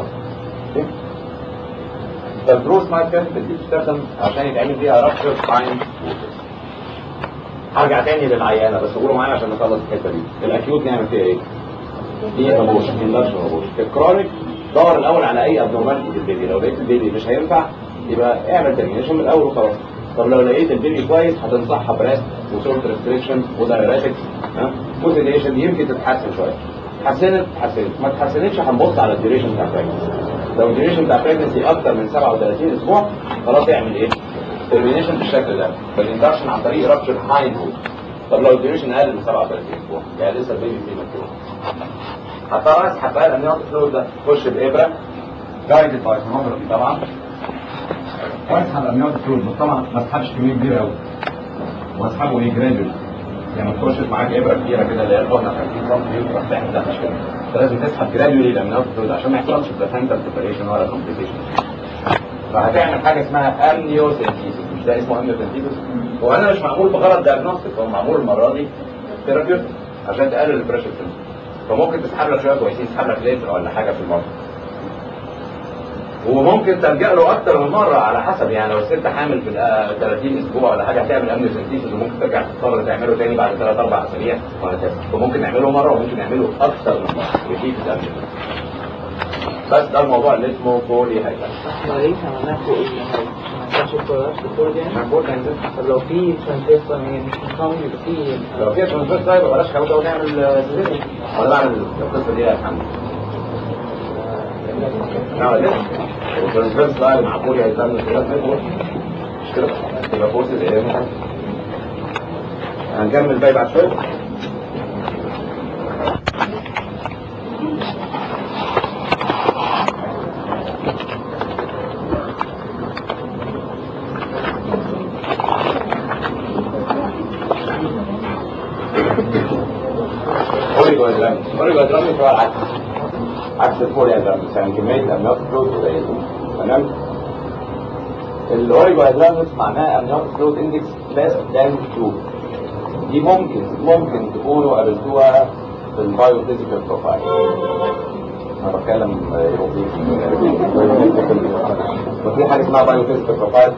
فالدروس مايك كانت دي بتستخدم عشان يتعمل فيها رابشر فاين هرجع تاني للعيانه بس قولوا معايا عشان نخلص الحته دي الاكيوت نعمل فيها ايه؟ دي ابوش اندكشن ابوش الكرونيك دور الاول على اي ابنورماليتي في البيبي لو لقيت البيبي مش هينفع يبقى اعمل ترمينيشن من الاول وخلاص طب لو لقيت البيبي كويس هتنصحها بريست وسولت ريستريكشن ودايريتكس ها موتيفيشن يمكن تتحسن شويه اتحسنت اتحسنت ما اتحسنتش هنبص على الديوريشن بتاع البريجنسي لو الديوريشن بتاع البريجنسي اكتر من 37 اسبوع خلاص اعمل ايه؟ ترمينيشن بالشكل ده بالاندكشن عن طريق رابشر هايند هود طب لو الديوريشن اقل من 37 اسبوع يعني لسه البيبي فيه مكتوب هضطر اسحب بقى الامنيوت فلويد ده خش بابره جايدد باي سونوجرافي طبعا واسحب الامنيوت فلويد بس طبعا ما اسحبش كميه كبيره قوي واسحبه ايه جراديوال يعني ما تخشش معاك ابره كبيره كده اللي هي الحقنه 50 سم تروح تعمل ده مش كده انت لازم تسحب جراديوالي الامنيوت فلويد عشان ما يحصلش بلاسنتا بريباريشن ولا كومبليكيشن فهتعمل حاجه اسمها امنيوسنتيسيس مش ده اسمه امنيوسنتيسيس هو انا مش معمول بغرض دايجنوستيك هو معمول المره دي ثيرابيوتيك عشان تقلل البريشر سنتر فممكن تسحب لك شويه كويسين تسحب لك لتر ولا حاجه في المره وممكن تلجا له اكتر من مره على حسب يعني لو الست حامل في 30 اسبوع ولا حاجه هتعمل امن سنتيسيس وممكن ترجع تضطر تعمله تاني بعد 3 4 اسابيع وهكذا فممكن نعمله مره وممكن نعمله اكتر من مره ريبيت الامن بس ده الموضوع اللي اسمه بولي هايبر احنا ليه عملناها فوق ايه؟ ما كانش الكولاش الدور دي يعني؟ هنقول هنزل طب لو في ترانزيستور يعني مش مفهوم يبقى في لو في ترانسفير طيب بلاش كمان لو نعمل سيزيريان ولا بعمل القصه دي يا محمد نعم ليه؟ الترانسفير طيب مع بولي هيتعمل من خلال متر مش كده؟ يبقى فورسز ايه مثلا هنكمل باقي بعد شويه اوريجو ادرامس اوريجو ادرامس هو العكس عكس الفولي ادرامس يعني كميه الامنيات فلويد قليله تمام الاوريجو ادرامس معناه امنيات فلويد اندكس ليس ذان 2 دي ممكن ممكن تكونوا قابلتوها في البايو فيزيكال بروفايل انا بتكلم وفي حاجه اسمها بايو فيزيكال بروفايل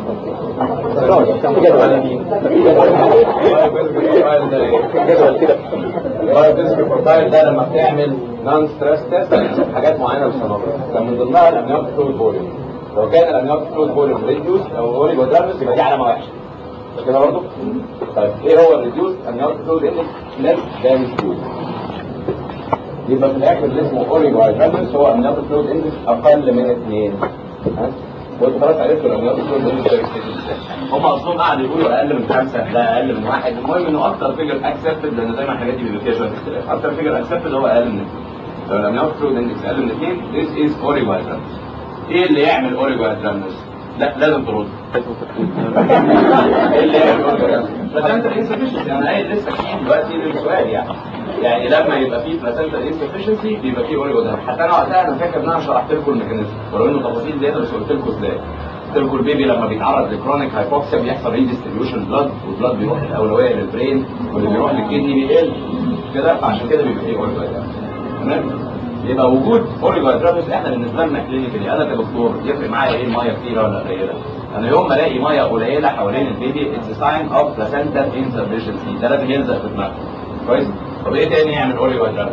جدول كده البايوفيزيكال بروفايل ده لما بتعمل نون ستريس تيست حاجات معينه للسونوجرافي كان من ضمنها الامنيوت فلويد فوليوم لو كان الامنيوت فلويد فوليوم ريديوس او اوريجو دارمس يبقى دي علامه وحشه مش كده برضه؟ طيب ايه هو الريديوس امنيوت فلويد اندكس ليس ذان 2 يبقى في الاخر اللي اسمه اوريجو دارمس هو امنيوت فلويد اندكس اقل من 2 ها؟ وانتوا خلاص عرفتوا الامنيوت فلويد اندكس ده هم اصلا قعدوا يقولوا اقل من خمسه ده اقل من واحد المهم انه اكتر فيجر اكسبتد لان دايما الحاجات دي بيبقى فيها شويه اختلاف اكتر فيجر اكسبتد هو اقل من اثنين لو الامنيوت فلويد اندكس اقل من اثنين this is اوريجو ادرانس ايه اللي يعمل اوريجو ادرانس؟ لا لازم ترد ايه اللي هي بلاسنتا انسفشنسي انا قايل لسه كتير دلوقتي للسؤال يعني يعني لما يبقى فيه بلاسنتا انسفشنسي بيبقى فيه اوريجو حتى انا وقتها انا فاكر ان انا شرحت لكم الميكانيزم ولو انه تفاصيل زياده بس قلت لكم ازاي قلت لكم البيبي لما بيتعرض لكرونيك هايبوكسيا بيحصل ريديستريبيوشن بلاد والبلاد بيروح الاولويه للبرين واللي بيروح للكدني بيقل كده فعشان كده بيبقى فيه اوريجو تمام يبقى وجود اوريجو ادرابس احنا بالنسبه لنا كلينيكالي انا كدكتور يفرق معايا ايه الميه كتيره ولا قليله انا يوم ما الاقي ميه قليله حوالين البيبي اتس ساين اوف بلاسنتا انسفشنسي ده لازم يلزق في دماغك كويس طب ايه تاني يعمل اوريجو ادرابس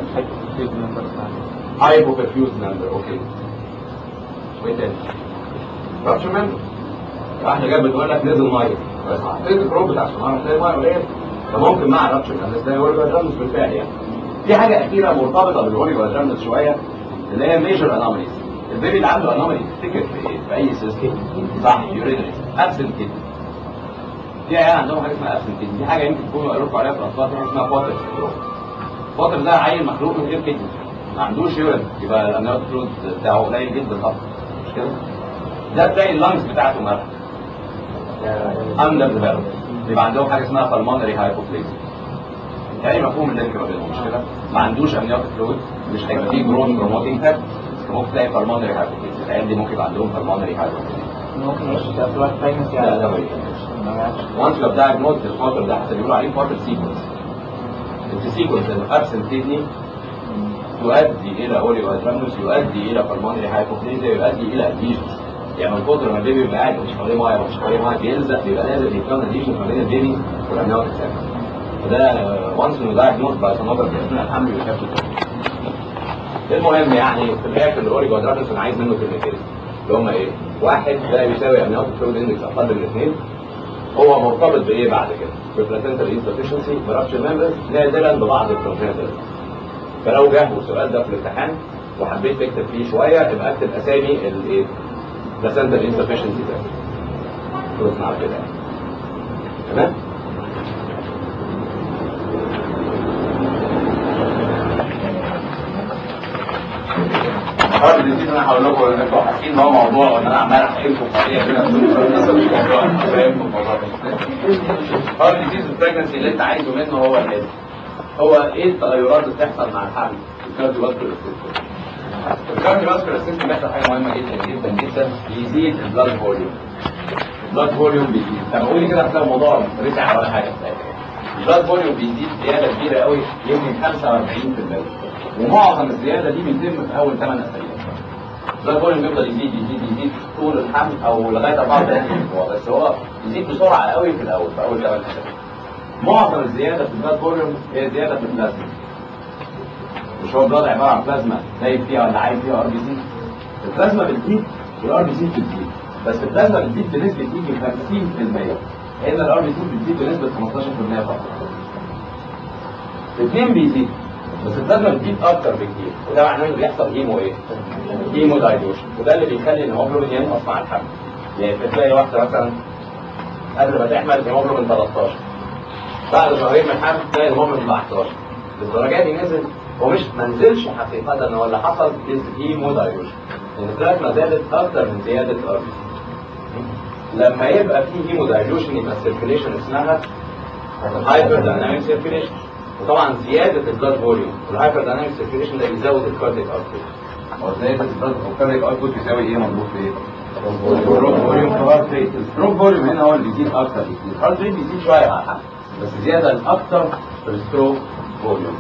هايبو برفيوز نمبر اوكي وايه تاني رابشر ممبر واحده جت بتقول لك نزل ميه بس حطيت الكروب بتاع السونار تلاقي ميه قليله فممكن مع الرابشر ممبر تلاقي اوريجو ادرابس بالفعل يعني في حاجه اخيره مرتبطه بالاوريجو ادرابس شويه اللي هي ميجر انوماليز البيبي اللي عنده انومالي تفتكر في ايه؟ في اي سيستم صح يورينري ابسنت كده في عيال عندهم حاجه اسمها ابسنت كده دي حاجه يمكن تكونوا قالوا لكم عليها في الاطفال في حاجه اسمها بوتر سندروم بوتر ده عيل مخلوق من غير كدني ما عندوش يورين يبقى الامنيوت فلويد بتاعه قليل جدا طبعا مش كده؟ ده تلاقي اللانجز بتاعته مالها اندر ديفلوبد يبقى عندهم حاجه اسمها بالمونري هايبوبليزيا يعني مفهوم اللينك ما بينهم مش كده؟ ما عندوش امنيوت فلويد مش هيبقى فيه جروث بروموتنج فاكتور ممكن تلاقي بالمونري هايبوبليزيا العيال دي ممكن يبقى عندهم بالمونري هايبوبليزيا ممكن مش تفرق pregnancy لا لا ما وانس لو دايجنوز الفتره ده حتى بيقولوا عليه فتره سيكونس السيكونس الابسنت كدني تؤدي الى اوليو ادرامنوس يؤدي الى بالمونري هايبوبليزيا يؤدي الى اديشنز يعني من كتر ما البيبي بيبقى قاعد مش حواليه ميه مش حواليه ميه بيلزق بيبقى لازم يكون اديشن ما بين البيبي والامنيوت فده وانس انه دايجنوز باي سونوجرافي اثناء الحمل بيخاف المهم يعني في الاخر الاوريجو ادرامنوس انا عايز منه كلمتين اللي هم ايه؟ واحد ده بيساوي امنيوت فلويد اندكس اقل من اثنين هو مرتبط بايه بعد كده؟ بالبلاسنتال انسفشنسي برابشر ممبرز نادرا ببعض الكونجنتال فلو جه السؤال ده في الامتحان وحبيت تكتب فيه شويه يبقى اكتب اسامي الايه؟ بلاسنتال انسفشنسي ده خلصنا على كده يعني. تمام؟ هارد ديزيز انا هقول لكم ان انتوا حاسين ان هو موضوع وان انا عمال احكي لكم قضيه كده لسه مش موضوع أنا فاهم الموضوع ده هارد ديزيز البريجنسي اللي انت عايزه منه هو ايه؟ هو ايه التغيرات اللي بتحصل مع الحمل؟ الكارديوفاسكولار سيستم الكارديوفاسكولار سيستم بيحصل حاجه مهمه جدا جدا جدا بيزيد البلاد فوليوم البلاد فوليوم بيزيد طب قولي كده هتلاقي الموضوع رجع ولا حاجه البلاد فوليوم بيزيد زياده كبيره قوي يمكن 45% ومعظم الزياده دي بيتم في اول 8 اسابيع البلاد فوليوم بيفضل يزيد يزيد يزيد طول الحمل او لغايه 34 اسبوع بس هو يزيد بسرعه قوي في الاول في اول 8 اسابيع معظم الزياده في البلاد فوليوم هي زياده في البلازما مش هو البلاد عباره عن بلازما نايم فيها ولا عايم فيها ار بي سي البلازما بتزيد والار بي سي بتزيد بس البلازما بتزيد بنسبه يجي 50% هنا الار بي سي بتزيد بنسبه 15% فقط الاثنين بيزيد بس البلازما بتزيد اكتر بكتير وده معناه انه بيحصل هيمو ايه؟ هيمو دايلوشن وده اللي بيخلي الهيموجلوبين ينقص مع الحمل يعني بتلاقي واحده مثلا قبل ما تحمل الهيموجلوبين 13 بعد شهرين من الحمل تلاقي الهيموجلوبين 11 للدرجه دي نزل هو مش ما نزلش حقيقه ان هو اللي حصل هيمو دايلوشن لان البلازما زادت اكتر من زياده الار بي لما يبقى في هيمو دايلوشن يبقى السيركيليشن اسمها هايبر دايناميك سيركيليشن وطبعا زياده البلاد فوليوم والهايبر دايناميك سيركيليشن ده بيزود الكارديك اوتبوت هو زياده البلاد الكارديك اوتبوت بيساوي ايه مضروب في ايه؟ ستروك فوليوم في هارت ريت الستروك فوليوم هنا هو اللي بيزيد اكتر بكتير الهارت ريت بيزيد شويه مع الحمل بس زياده الاكتر في الستروك فوليوم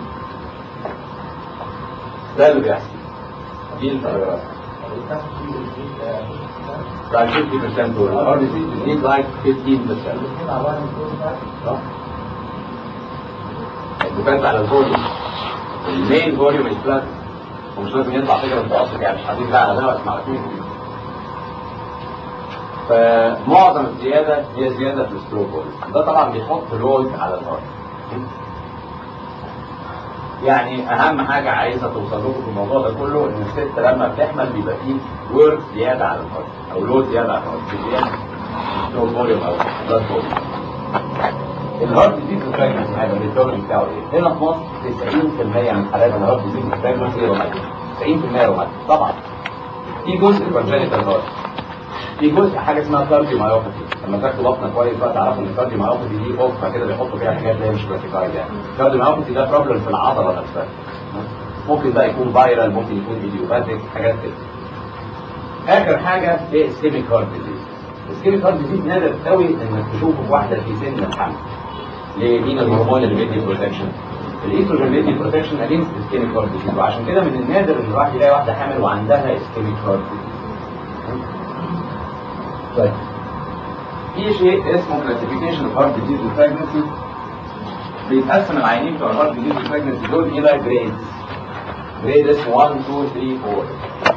ده اللي بيحصل دي التغيرات like 50% دول الار بي سي بتزيد like 15% صح؟ ديبند على الفوليوم المين فوليوم از فلات ومش لازم يطلع فكره متوسط يعني مش هتيجي على ده بس معرفين فمعظم الزياده هي زياده في الستروك فوليوم ده طبعا بيحط لود على الارض يعني اهم حاجه عايزه توصل لكم في الموضوع ده كله ان الست لما بتحمل بيبقى فيه ورك زياده على الارض او لود زياده على الارض زياده ستروك فوليوم او بلاد فوليوم الهارت ديزيز البريجنسي هيبقى الريتيرن بتاعه ايه؟ هنا في مصر 90% من حالات الهارت ديزيز البريجنسي روماتيك 90% روماتيك طبعا في جزء كونجنتال هارت في جزء حاجه اسمها كارديو مايوباثي لما تاخدوا بطنه كويس بقى تعرفوا ان الكارديو مايوباثي دي اوفا كده بيحطوا فيها حاجات اللي هي مش كلاسيفايد يعني الكارديو مايوباثي ده بروبلم في العضله نفسها ممكن بقى يكون فايرال ممكن يكون ايديوباثيك حاجات كده اخر حاجه هي اسكيميك هارت ديزيز الاسكيميك هارت ديزيز نادر قوي انك تشوفه في واحده في سن الحمل ليه مين الهرمون اللي بيدي بروتكشن الايستروجين بيدي بروتكشن اجينست اسكيميك هارت ديزيز وعشان كده من النادر ان الواحد يلاقي واحده حامل وعندها اسكيميك هارت ديزيز طيب في شيء اسمه كلاسيفيكيشن اوف هارت ديزيز وبريجنسي بيتقسم العينين بتوع الهارت ديزيز وبريجنسي دول الى جريدز جريد اسمه 1 2 3 4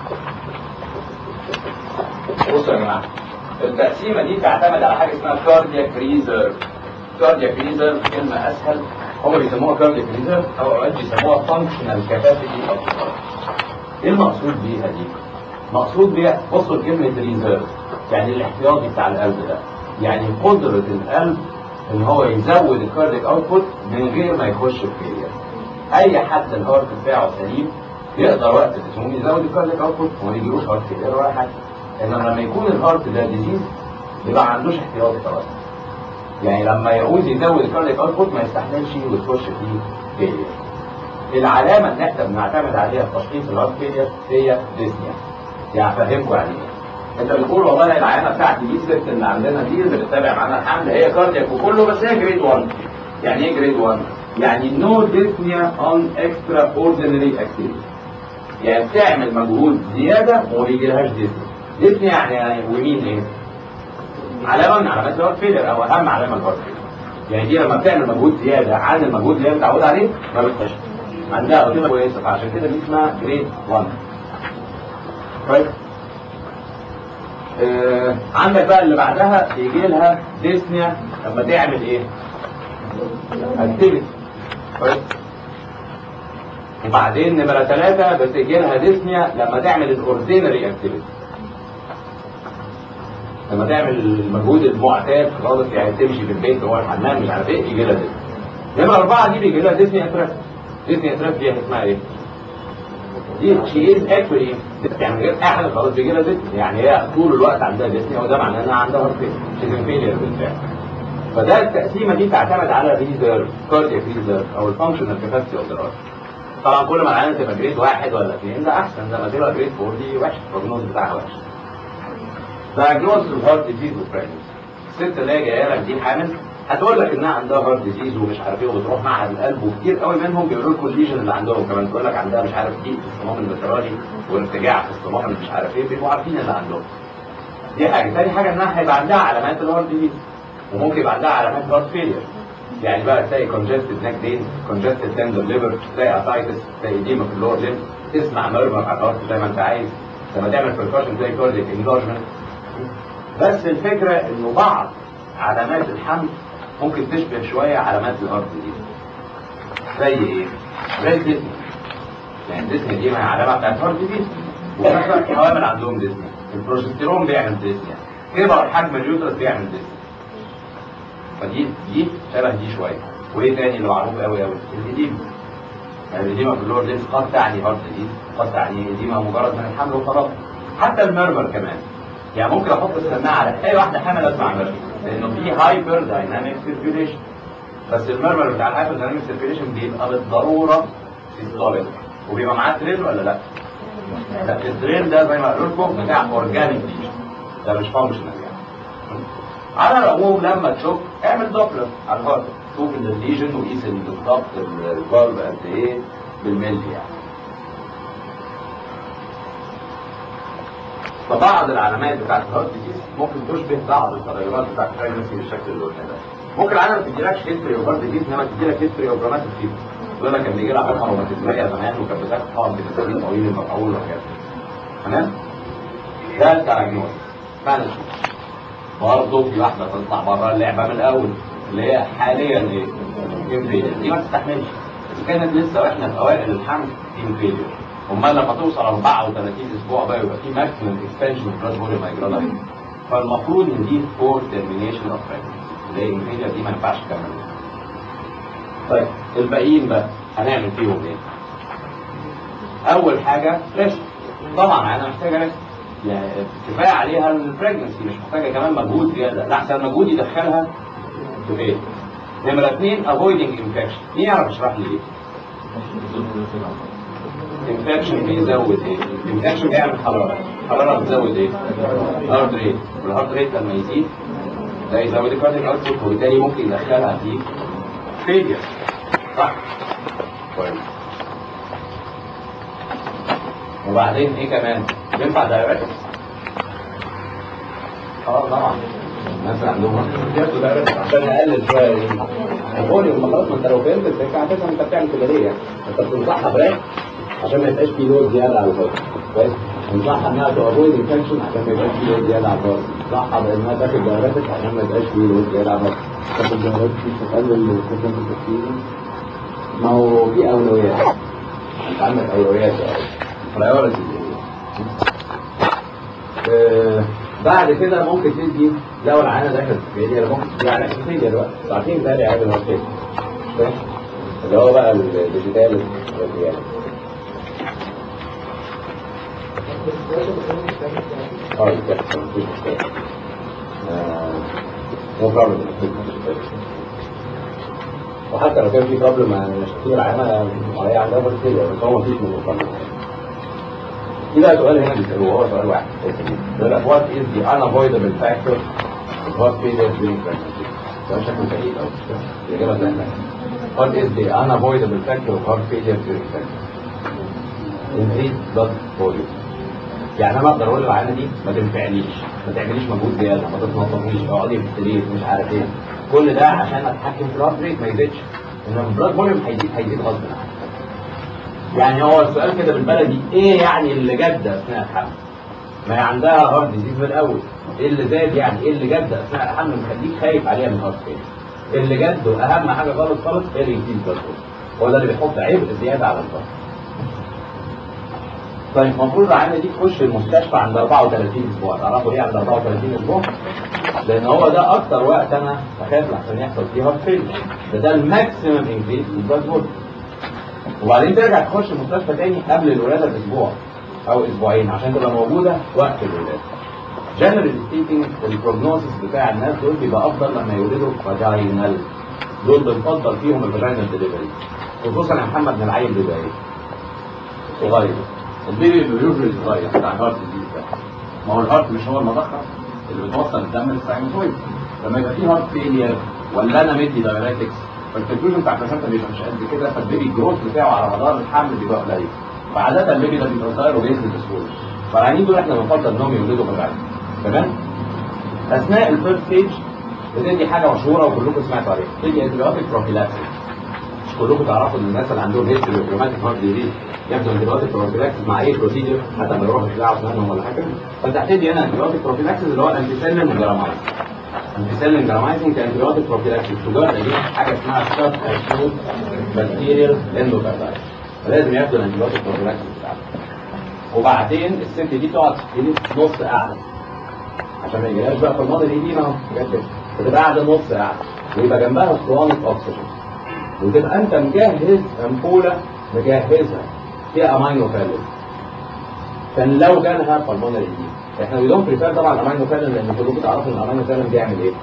بصوا يا جماعه التقسيمه دي تعتمد على حاجه اسمها كاردياك ريزيرف كاردياك ريزيرف كلمه اسهل هم بيسموها كاردياك ريزيرف او اوقات بيسموها فانكشنال كاباسيتي اوف ايه المقصود بيها دي؟ مقصود بيها بصوا لكلمه ريزيرف يعني الاحتياطي بتاع القلب ده يعني قدره القلب ان هو يزود الكاردياك اوتبوت من غير ما يخش في فيلير اي حد الهارت بتاعه سليم يقدر وقت السموم يزود الكاردياك اوتبوت وما يجيلوش هارت فيلير ولا حاجه انما لما يكون الهارت ده ديزيز يبقى ما عندوش احتياطي خلاص يعني لما يعوز يزود الكاردياك اوتبوت ما يستحملش ويخش فيه فيلير العلامه اللي احنا بنعتمد عليها في تشخيص الهارت فيلير هي ديسنيا يعني افهمكم يعني ايه انت بتقول والله العينه بتاعتي دي الست اللي عندنا دي اللي بتتابع معانا الحمل هي كاردياك وكله بس هي جريد 1 يعني ايه جريد 1 يعني نو ديسنيا اون اكسترا اوردينري اكتيفيتي يعني بتعمل مجهود زياده وما بيجيلهاش ديسنيا ديسنيا يعني, يعني ومين ايه علامه من علامات الهارت فيلر او اهم علامه الهارت فيلر يعني دي لما بتعمل مجهود زياده عن المجهود اللي هي متعوده عليه ما بتخش عندها قدامه كويسه فعشان كده دي اسمها جريد 1 كويس آه عندك بقى اللي بعدها بيجي لها ديسنيا لما تعمل ايه؟ اكتيفيتي كويس وبعدين نمرة ثلاثة بتجي لها ديسنيا لما تعمل الاوردينري اكتيفيتي لما تعمل المجهود المعتاد خالص يعني تمشي في البيت هو الحمام مش عارف ايه يجي لها ديسنيا نمرة أربعة دي بيجي لها ديسنيا اتراك ديسنيا اتراك دي اسمها ايه؟ دي شي از اكولي يعني من غير اي حاجه خلاص بيجي لها ديسنيا يعني هي طول الوقت عندها ديسنيا وده معناه انها عندها هارت فيلير فيلير بالفعل فده التقسيمه دي تعتمد على ريزيرف كاردياك ريزيرف او الفانكشنال كاباسيتي اوف ذا هارت طبعا كل ما العينه تبقى جريد واحد ولا اثنين ده احسن لما تبقى جريد فور دي وحش البروجنوز بتاعها وحش دايجنوز الهارت ديزيز وبريجنسي الست اللي هي جايه لك دي حامل هتقول لك انها عندها هارت ديزيز ومش عارف ايه وبتروح معهد القلب وكتير قوي منهم بيقولوا لكم الليجن اللي عندهم كمان تقول لك عندها مش عارف ضيق في الصمام المترالي وارتجاع في الصمام اللي مش عارف ايه بيبقوا عارفين اللي عندهم دي حاجه ثاني حاجه انها هيبقى عندها علامات الهارت ديزيز وممكن يبقى عندها علامات هارت فيلير يعني بقى تلاقي كونجستد نيك بين كونجستد تندر ليفر تلاقي اتايتس تلاقي ديما في اللور ليم تسمع ميرمر على الهارت زي ما انت عايز لما تعمل بركاشن تلاقي كارديك انجارجمنت بس الفكره انه بعض علامات الحمل ممكن تشبه شويه علامات الهارت دي زي ايه؟ زي الديسني يعني الديسني دي ما هي علامه بتاعت الهارت دي وفي نفس الوقت الحوامل عندهم ديسني البروجستيرون بيعمل ديسني كبر حجم اليوترس بيعمل ديسني فدي دي شبه دي شويه وايه تاني اللي معروف قوي قوي الاديمه يعني الاديمه في اللور لينس قد تعني هارت ديزيز قد تعني اديمه مجرد من الحمل وخلاص حتى المرمر كمان يعني ممكن احط السماعه على اي واحده حامل اسمع مرمر لانه في هايبر دايناميك سيركيوليشن بس المرمر بتاع الهايبر دايناميك سيركيوليشن بيبقى بالضروره سيستوليك وبيبقى معاه تريل ولا لا؟ لا التريل ده زي ما قلت لكم بتاع اورجانيك ده مش فانكشنال يعني على العموم لما تشوف اعمل دوبلر على الهارت شوف الليجن وقيس بالضبط الفالف قد ايه بالملي يعني فبعض العلامات بتاعت الهارت ديزيز ممكن تشبه بعض التغيرات بتاعت البريجنسي بالشكل اللي قلنا ده ممكن العلامه ما تديلكش هيستوري اوف هارت ديزيز انما تديلك هيستوري اوف روماتيك فيبر يقول لك كان بيجي لها حرقه روماتيزميه زمان وكانت بتاخد حقن بتسليم طويل المفعول وحاجات تمام ده التراجنوز بعد برضه في واحده تطلع بره اللعبه من الاول اللي هي حاليا ايه؟ انفيلير دي ما تستحملش بس كانت لسه واحنا في اوائل الحمل انفيلير امال لما توصل 34 اسبوع بقى يبقى في ماكسيمم اكسبانشن اوف بلاد فوليوم هيجرى لها فالمفروض ان دي فور ترمينيشن اوف اللي هي انفيلير دي ما ينفعش تكمل طيب الباقيين بقى هنعمل فيهم ايه؟ اول حاجه ريست طبعا انا محتاجه ريست يعني كفايه عليها البريجنسي مش محتاجه كمان مجهود زياده لا احسن مجهود يدخلها في ايه؟ نمره اثنين افويدنج انفكشن مين يعرف يشرح لي ايه؟ انفكشن بيزود ايه؟ انفكشن بيعمل حراره الحراره بتزود ايه؟ هارت ريت والهارت ريت لما يزيد ده يزود الكارديك اوتبوت وبالتالي ممكن يدخلها في فيلير صح؟ كويس وبعدين ايه كمان؟ ينفع دايركتس اه طبعا الناس اللي عندهم ياخدوا دايركتس عشان يقلل شويه ايه؟ الفوليوم ما خلاص ما انت لو فهمت الفكره هتفهم انت بتعمل كده ليه يعني انت بتنصحها براك عشان ما يبقاش فيه لود زياده على الفاضي كويس تنصحها انها تافويد انفكشن عشان ما يبقاش فيه لود زياده على الفاضي تنصحها بانها تاخد دايركتس عشان ما يبقاش فيه لود زياده على الفاضي تاخد جهازات مش هتقلل كتلة التفكير ما هو في اولويات انت عندك اولويات برايورتي بعد كده ممكن تدي لو العينه دخلت في فيلير ممكن تدي على فيلير بقى عارفين ده عيب الهارت اللي هو بقى الديجيتال والديال اه يتكلم مفيش مشكله نو بروبلم وحتى لو كان في بروبلم مش كتير العينه وهي عندها فيلير بس هو مفيش منه بروبلم في بقى سؤال هنا بيسألوه هو سؤال واحد يقول لك what is the unavoidable factor of heart failure during pregnancy؟ ده شكله بعيد أوي الإجابة سهلة What is the unavoidable factor of heart failure during pregnancy? Increased blood volume يعني انا اقدر اقول للعيانه دي ما تنفعليش ما تعمليش مجهود زياده ما تتنططيش اقعدي في السرير مش عارف ايه كل ده عشان اتحكم في الهارت ريت ما يزيدش انما البلاد فوليوم هيزيد هيزيد غصب عنك يعني هو السؤال كده بالبلدي ايه يعني اللي جد اثناء الحمل؟ ما هي عندها هارت ديزيز من الاول ايه اللي زاد يعني ايه اللي جد اثناء الحمل مخليك خايف عليها من هارت فيل اللي جد واهم حاجه خالص خالص ايه اللي يزيد بلاد هو ده اللي بيحط عبء زياده على الهارت طيب المفروض العينه دي تخش المستشفى عند 34 اسبوع تعرفوا ايه عند 34 اسبوع؟ لان هو ده اكتر وقت انا اخاف عشان يحصل فيه هارت فيل ده ده الماكسيمم انكريز في البلاد فوليوم وبعدين ترجع تخش المستشفى تاني قبل الولاده باسبوع او اسبوعين عشان تبقى موجوده وقت الولاده. جنرال سبيكينج البروجنوسيس بتاع الناس دول بيبقى افضل لما يولدوا فاجينال دول بنفضل فيهم الفاجينال ديليفري خصوصا يا محمد ان العيل بيبقى ايه؟ صغير البيبي بيبقى يوجوالي صغير بتاع الهارت ديزيز ده ما هو الهارت مش هو المضخه اللي بتوصل الدم للساينوسويد لما يبقى فيه هارت فيلير ولا انا مدي دايريتكس فالكونفيوجن بتاع البلاسنتا بيبقى مش قد كده فالبيبي الجروث بتاعه على مدار الحمل بيبقى قليل فعادة البيبي ده بيبقى صغير وبينزل بسهوله فالعيانين دول احنا بنفضل انهم يولدوا بالعين تمام اثناء الفيرست ستيج بتدي حاجه مشهوره وكلكم سمعتوا عليها بتدي انتبيوتيك بروفيلاكسيس مش كلكم تعرفوا ان الناس اللي عندهم هيستوري اوف روماتيك هارت ديزيز ياخدوا انتبيوتيك بروفيلاكسيس مع اي بروسيجر حتى لما يروحوا يخلعوا اسنانهم ولا حاجه فانت هتدي هنا انتبيوتيك بروفيلاكسيس اللي هو الانتيسيلين والجرامايسين الانتيسيلين جرامايسين كانتبيوتيك بروفيلاكسيس تجار اجيب حاجه اسمها ستاب اكيوت بكتيريال اندوكاردايتس فلازم ياخدوا الانتبيوتيك بروفيلاكسيس بتاعهم وبعدين الست دي تقعد في نص قاعده عشان ما يجيلهاش بقى في الماضي الايدين اهو بتبقى قاعده نص قاعده ويبقى جنبها اسطوانه اكسجين وتبقى انت مجهز امبوله مجهزها فيها امينو فالين كان لو جالها بالمونري ايدين احنا وي دونت بريفير طبعا الامينو فالين لان كلكم تعرفوا ان الامينو فالين بيعمل ايه؟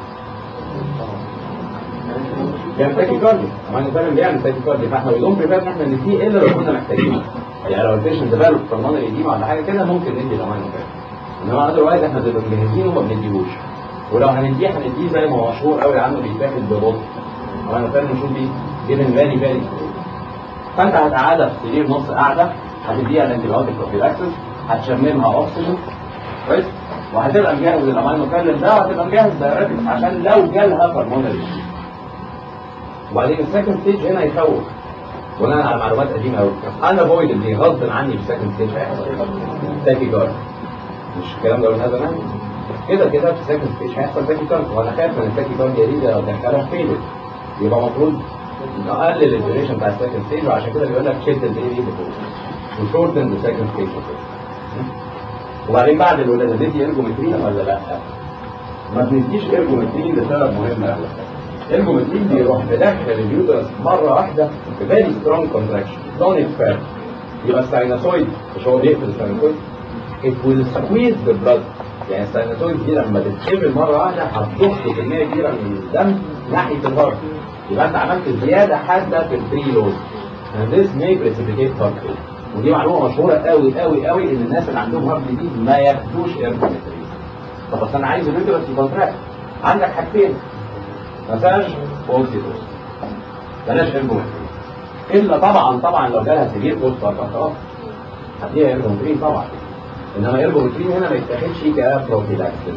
بيعمل تاكي كاردي امينو فالين بيعمل تاكي كاردي فاحنا وي دونت بريفير ان احنا نديه الا لو كنا محتاجينه يعني لو البيشنت ديفلوب بالمونري ايدين ولا حاجه كده ممكن ندي الامينو فالين انما اذروايز احنا بنبقى مجهزينه وما بنديهوش ولو هنديه هنديه زي ما هو مشهور قوي عنه بيتاخد ببطء وانا فاهم نشوف دي جيفن فالي فالي فانت هتقعدها في السرير نص قاعده هتديها الانتيبيوتيك بروفيلاكسس هتشممها اكسجين كويس وهتبقى مجهز الامينو فالين ده وهتبقى مجهز دايركت عشان لو جالها بالمونري وبعدين السكند ستيج هنا يخوف بناء على معلومات قديمه قوي انا فويد اللي غصب عني في السكند ستيج هيحصل تاكي جارد مش الكلام ده قلناه زمان كده كده في سكند ستيج هيحصل تاكي كارد وانا خايف من التاكي كارد دي لو دخلها فيلر يبقى المفروض نقلل الديوريشن بتاع السكند ستيج وعشان كده بيقول لك شد البيبي لفوق وشورتن ذا سكند ستيج وبعدين بعد الولاده ندي ارجومترين ولا لا؟ ما بنديش ارجومترين لسبب مهم قوي ارجومترين بيروح مدخل اليوترس مره واحده في فيري سترونج كونتراكشن دون اكسبيرت يبقى السايناسويد مش هو بيقفل السايناسويد it will squeeze the blood يعني الساينوسويد دي لما تتقفل مره واحده هتضخ كميه كبيره من الدم ناحيه الهارت يبقى انت عملت زياده حاده في البري لود and this may precipitate heart failure ودي معلومه مشهوره قوي قوي قوي ان الناس اللي عندهم هارت ديزيز ما ياخدوش ايربومتريز طب بس انا عايز الريترس كونتراكت عندك حاجتين ما فيهاش بولسيتوس بلاش ايربومتريز الا طبعا طبعا لو جالها سيفير بوست خلاص هديها ايربومترين طبعا انما ايربومترين هنا ما يتاخدش كبروفيلاكسس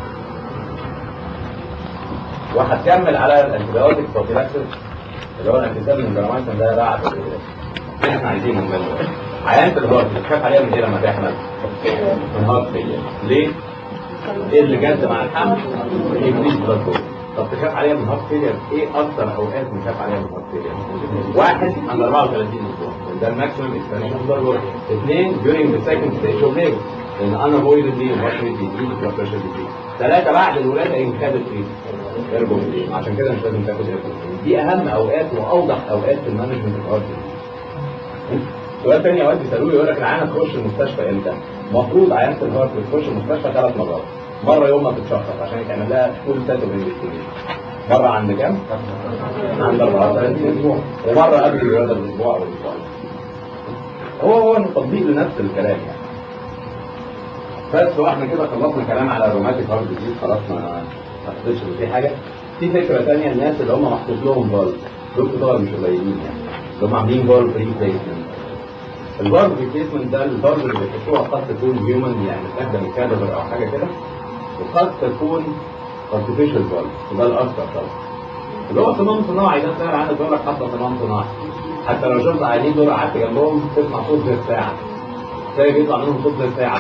وهتكمل على الانتيبيوتيك بروفيلاكسس اللي هو الانتيسيبين جرامايسن ده بعد اللي احنا عايزينه منه عيانة الهارت بتخاف عليها من ايه لما تحمل؟ من هارت فيلير ليه؟ ايه اللي جد مع الحمل؟ انكريز بلاد طب تخاف عليها من هارت فيلير ايه اكتر اوقات بنخاف عليها من هارت فيلير؟ واحد عند 34 اسبوع ده الماكسيمم اكسبانشن بلاد اثنين during the second stage of labor لان unavoidably الهارت ريت بيزيد البلاد بريشر بيزيد ثلاثة بعد الولادة ان خدت ايه؟ ايرجومترين عشان كده مش لازم تاخد ايرجومترين دي اهم اوقات واوضح اوقات في المانجمنت الهارت سؤال تاني اوقات بيسالوه يقول لك العيانه تخش المستشفى امتى؟ المفروض عيانه الهارت بتخش المستشفى ثلاث مرات مره يوم ما بتتشخص عشان يتعمل لها فول سيت اوف انفستيجيشن مره عند كام؟ عند 34 اسبوع ومره قبل الولاده باسبوع او اسبوعين هو هو تطبيق لنفس الكلام يعني بس هو احنا كده خلصنا كلام على الروماتيك هارت ديزيز خلاص ما ما اعتقدش ان في حاجه في فكره ثانيه الناس اللي هم محطوط لهم فالف دول طبعا مش قليلين يعني اللي هم عاملين فالف ريبليسمنت الفالف ريبليسمنت ده الفالف اللي بيحطوها قد تكون هيومن يعني متاخده من كادفر او حاجه كده وقد تكون ارتفيشال فالف وده الاكثر طبعا اللي هو صمام صناعي ده سهل عنك يقول لك حتى صمام صناعي حتى لو شفت عيانين دول قعدت جنبهم تسمع صوت زي الساعه تلاقي بيطلع منهم صوت زي الساعه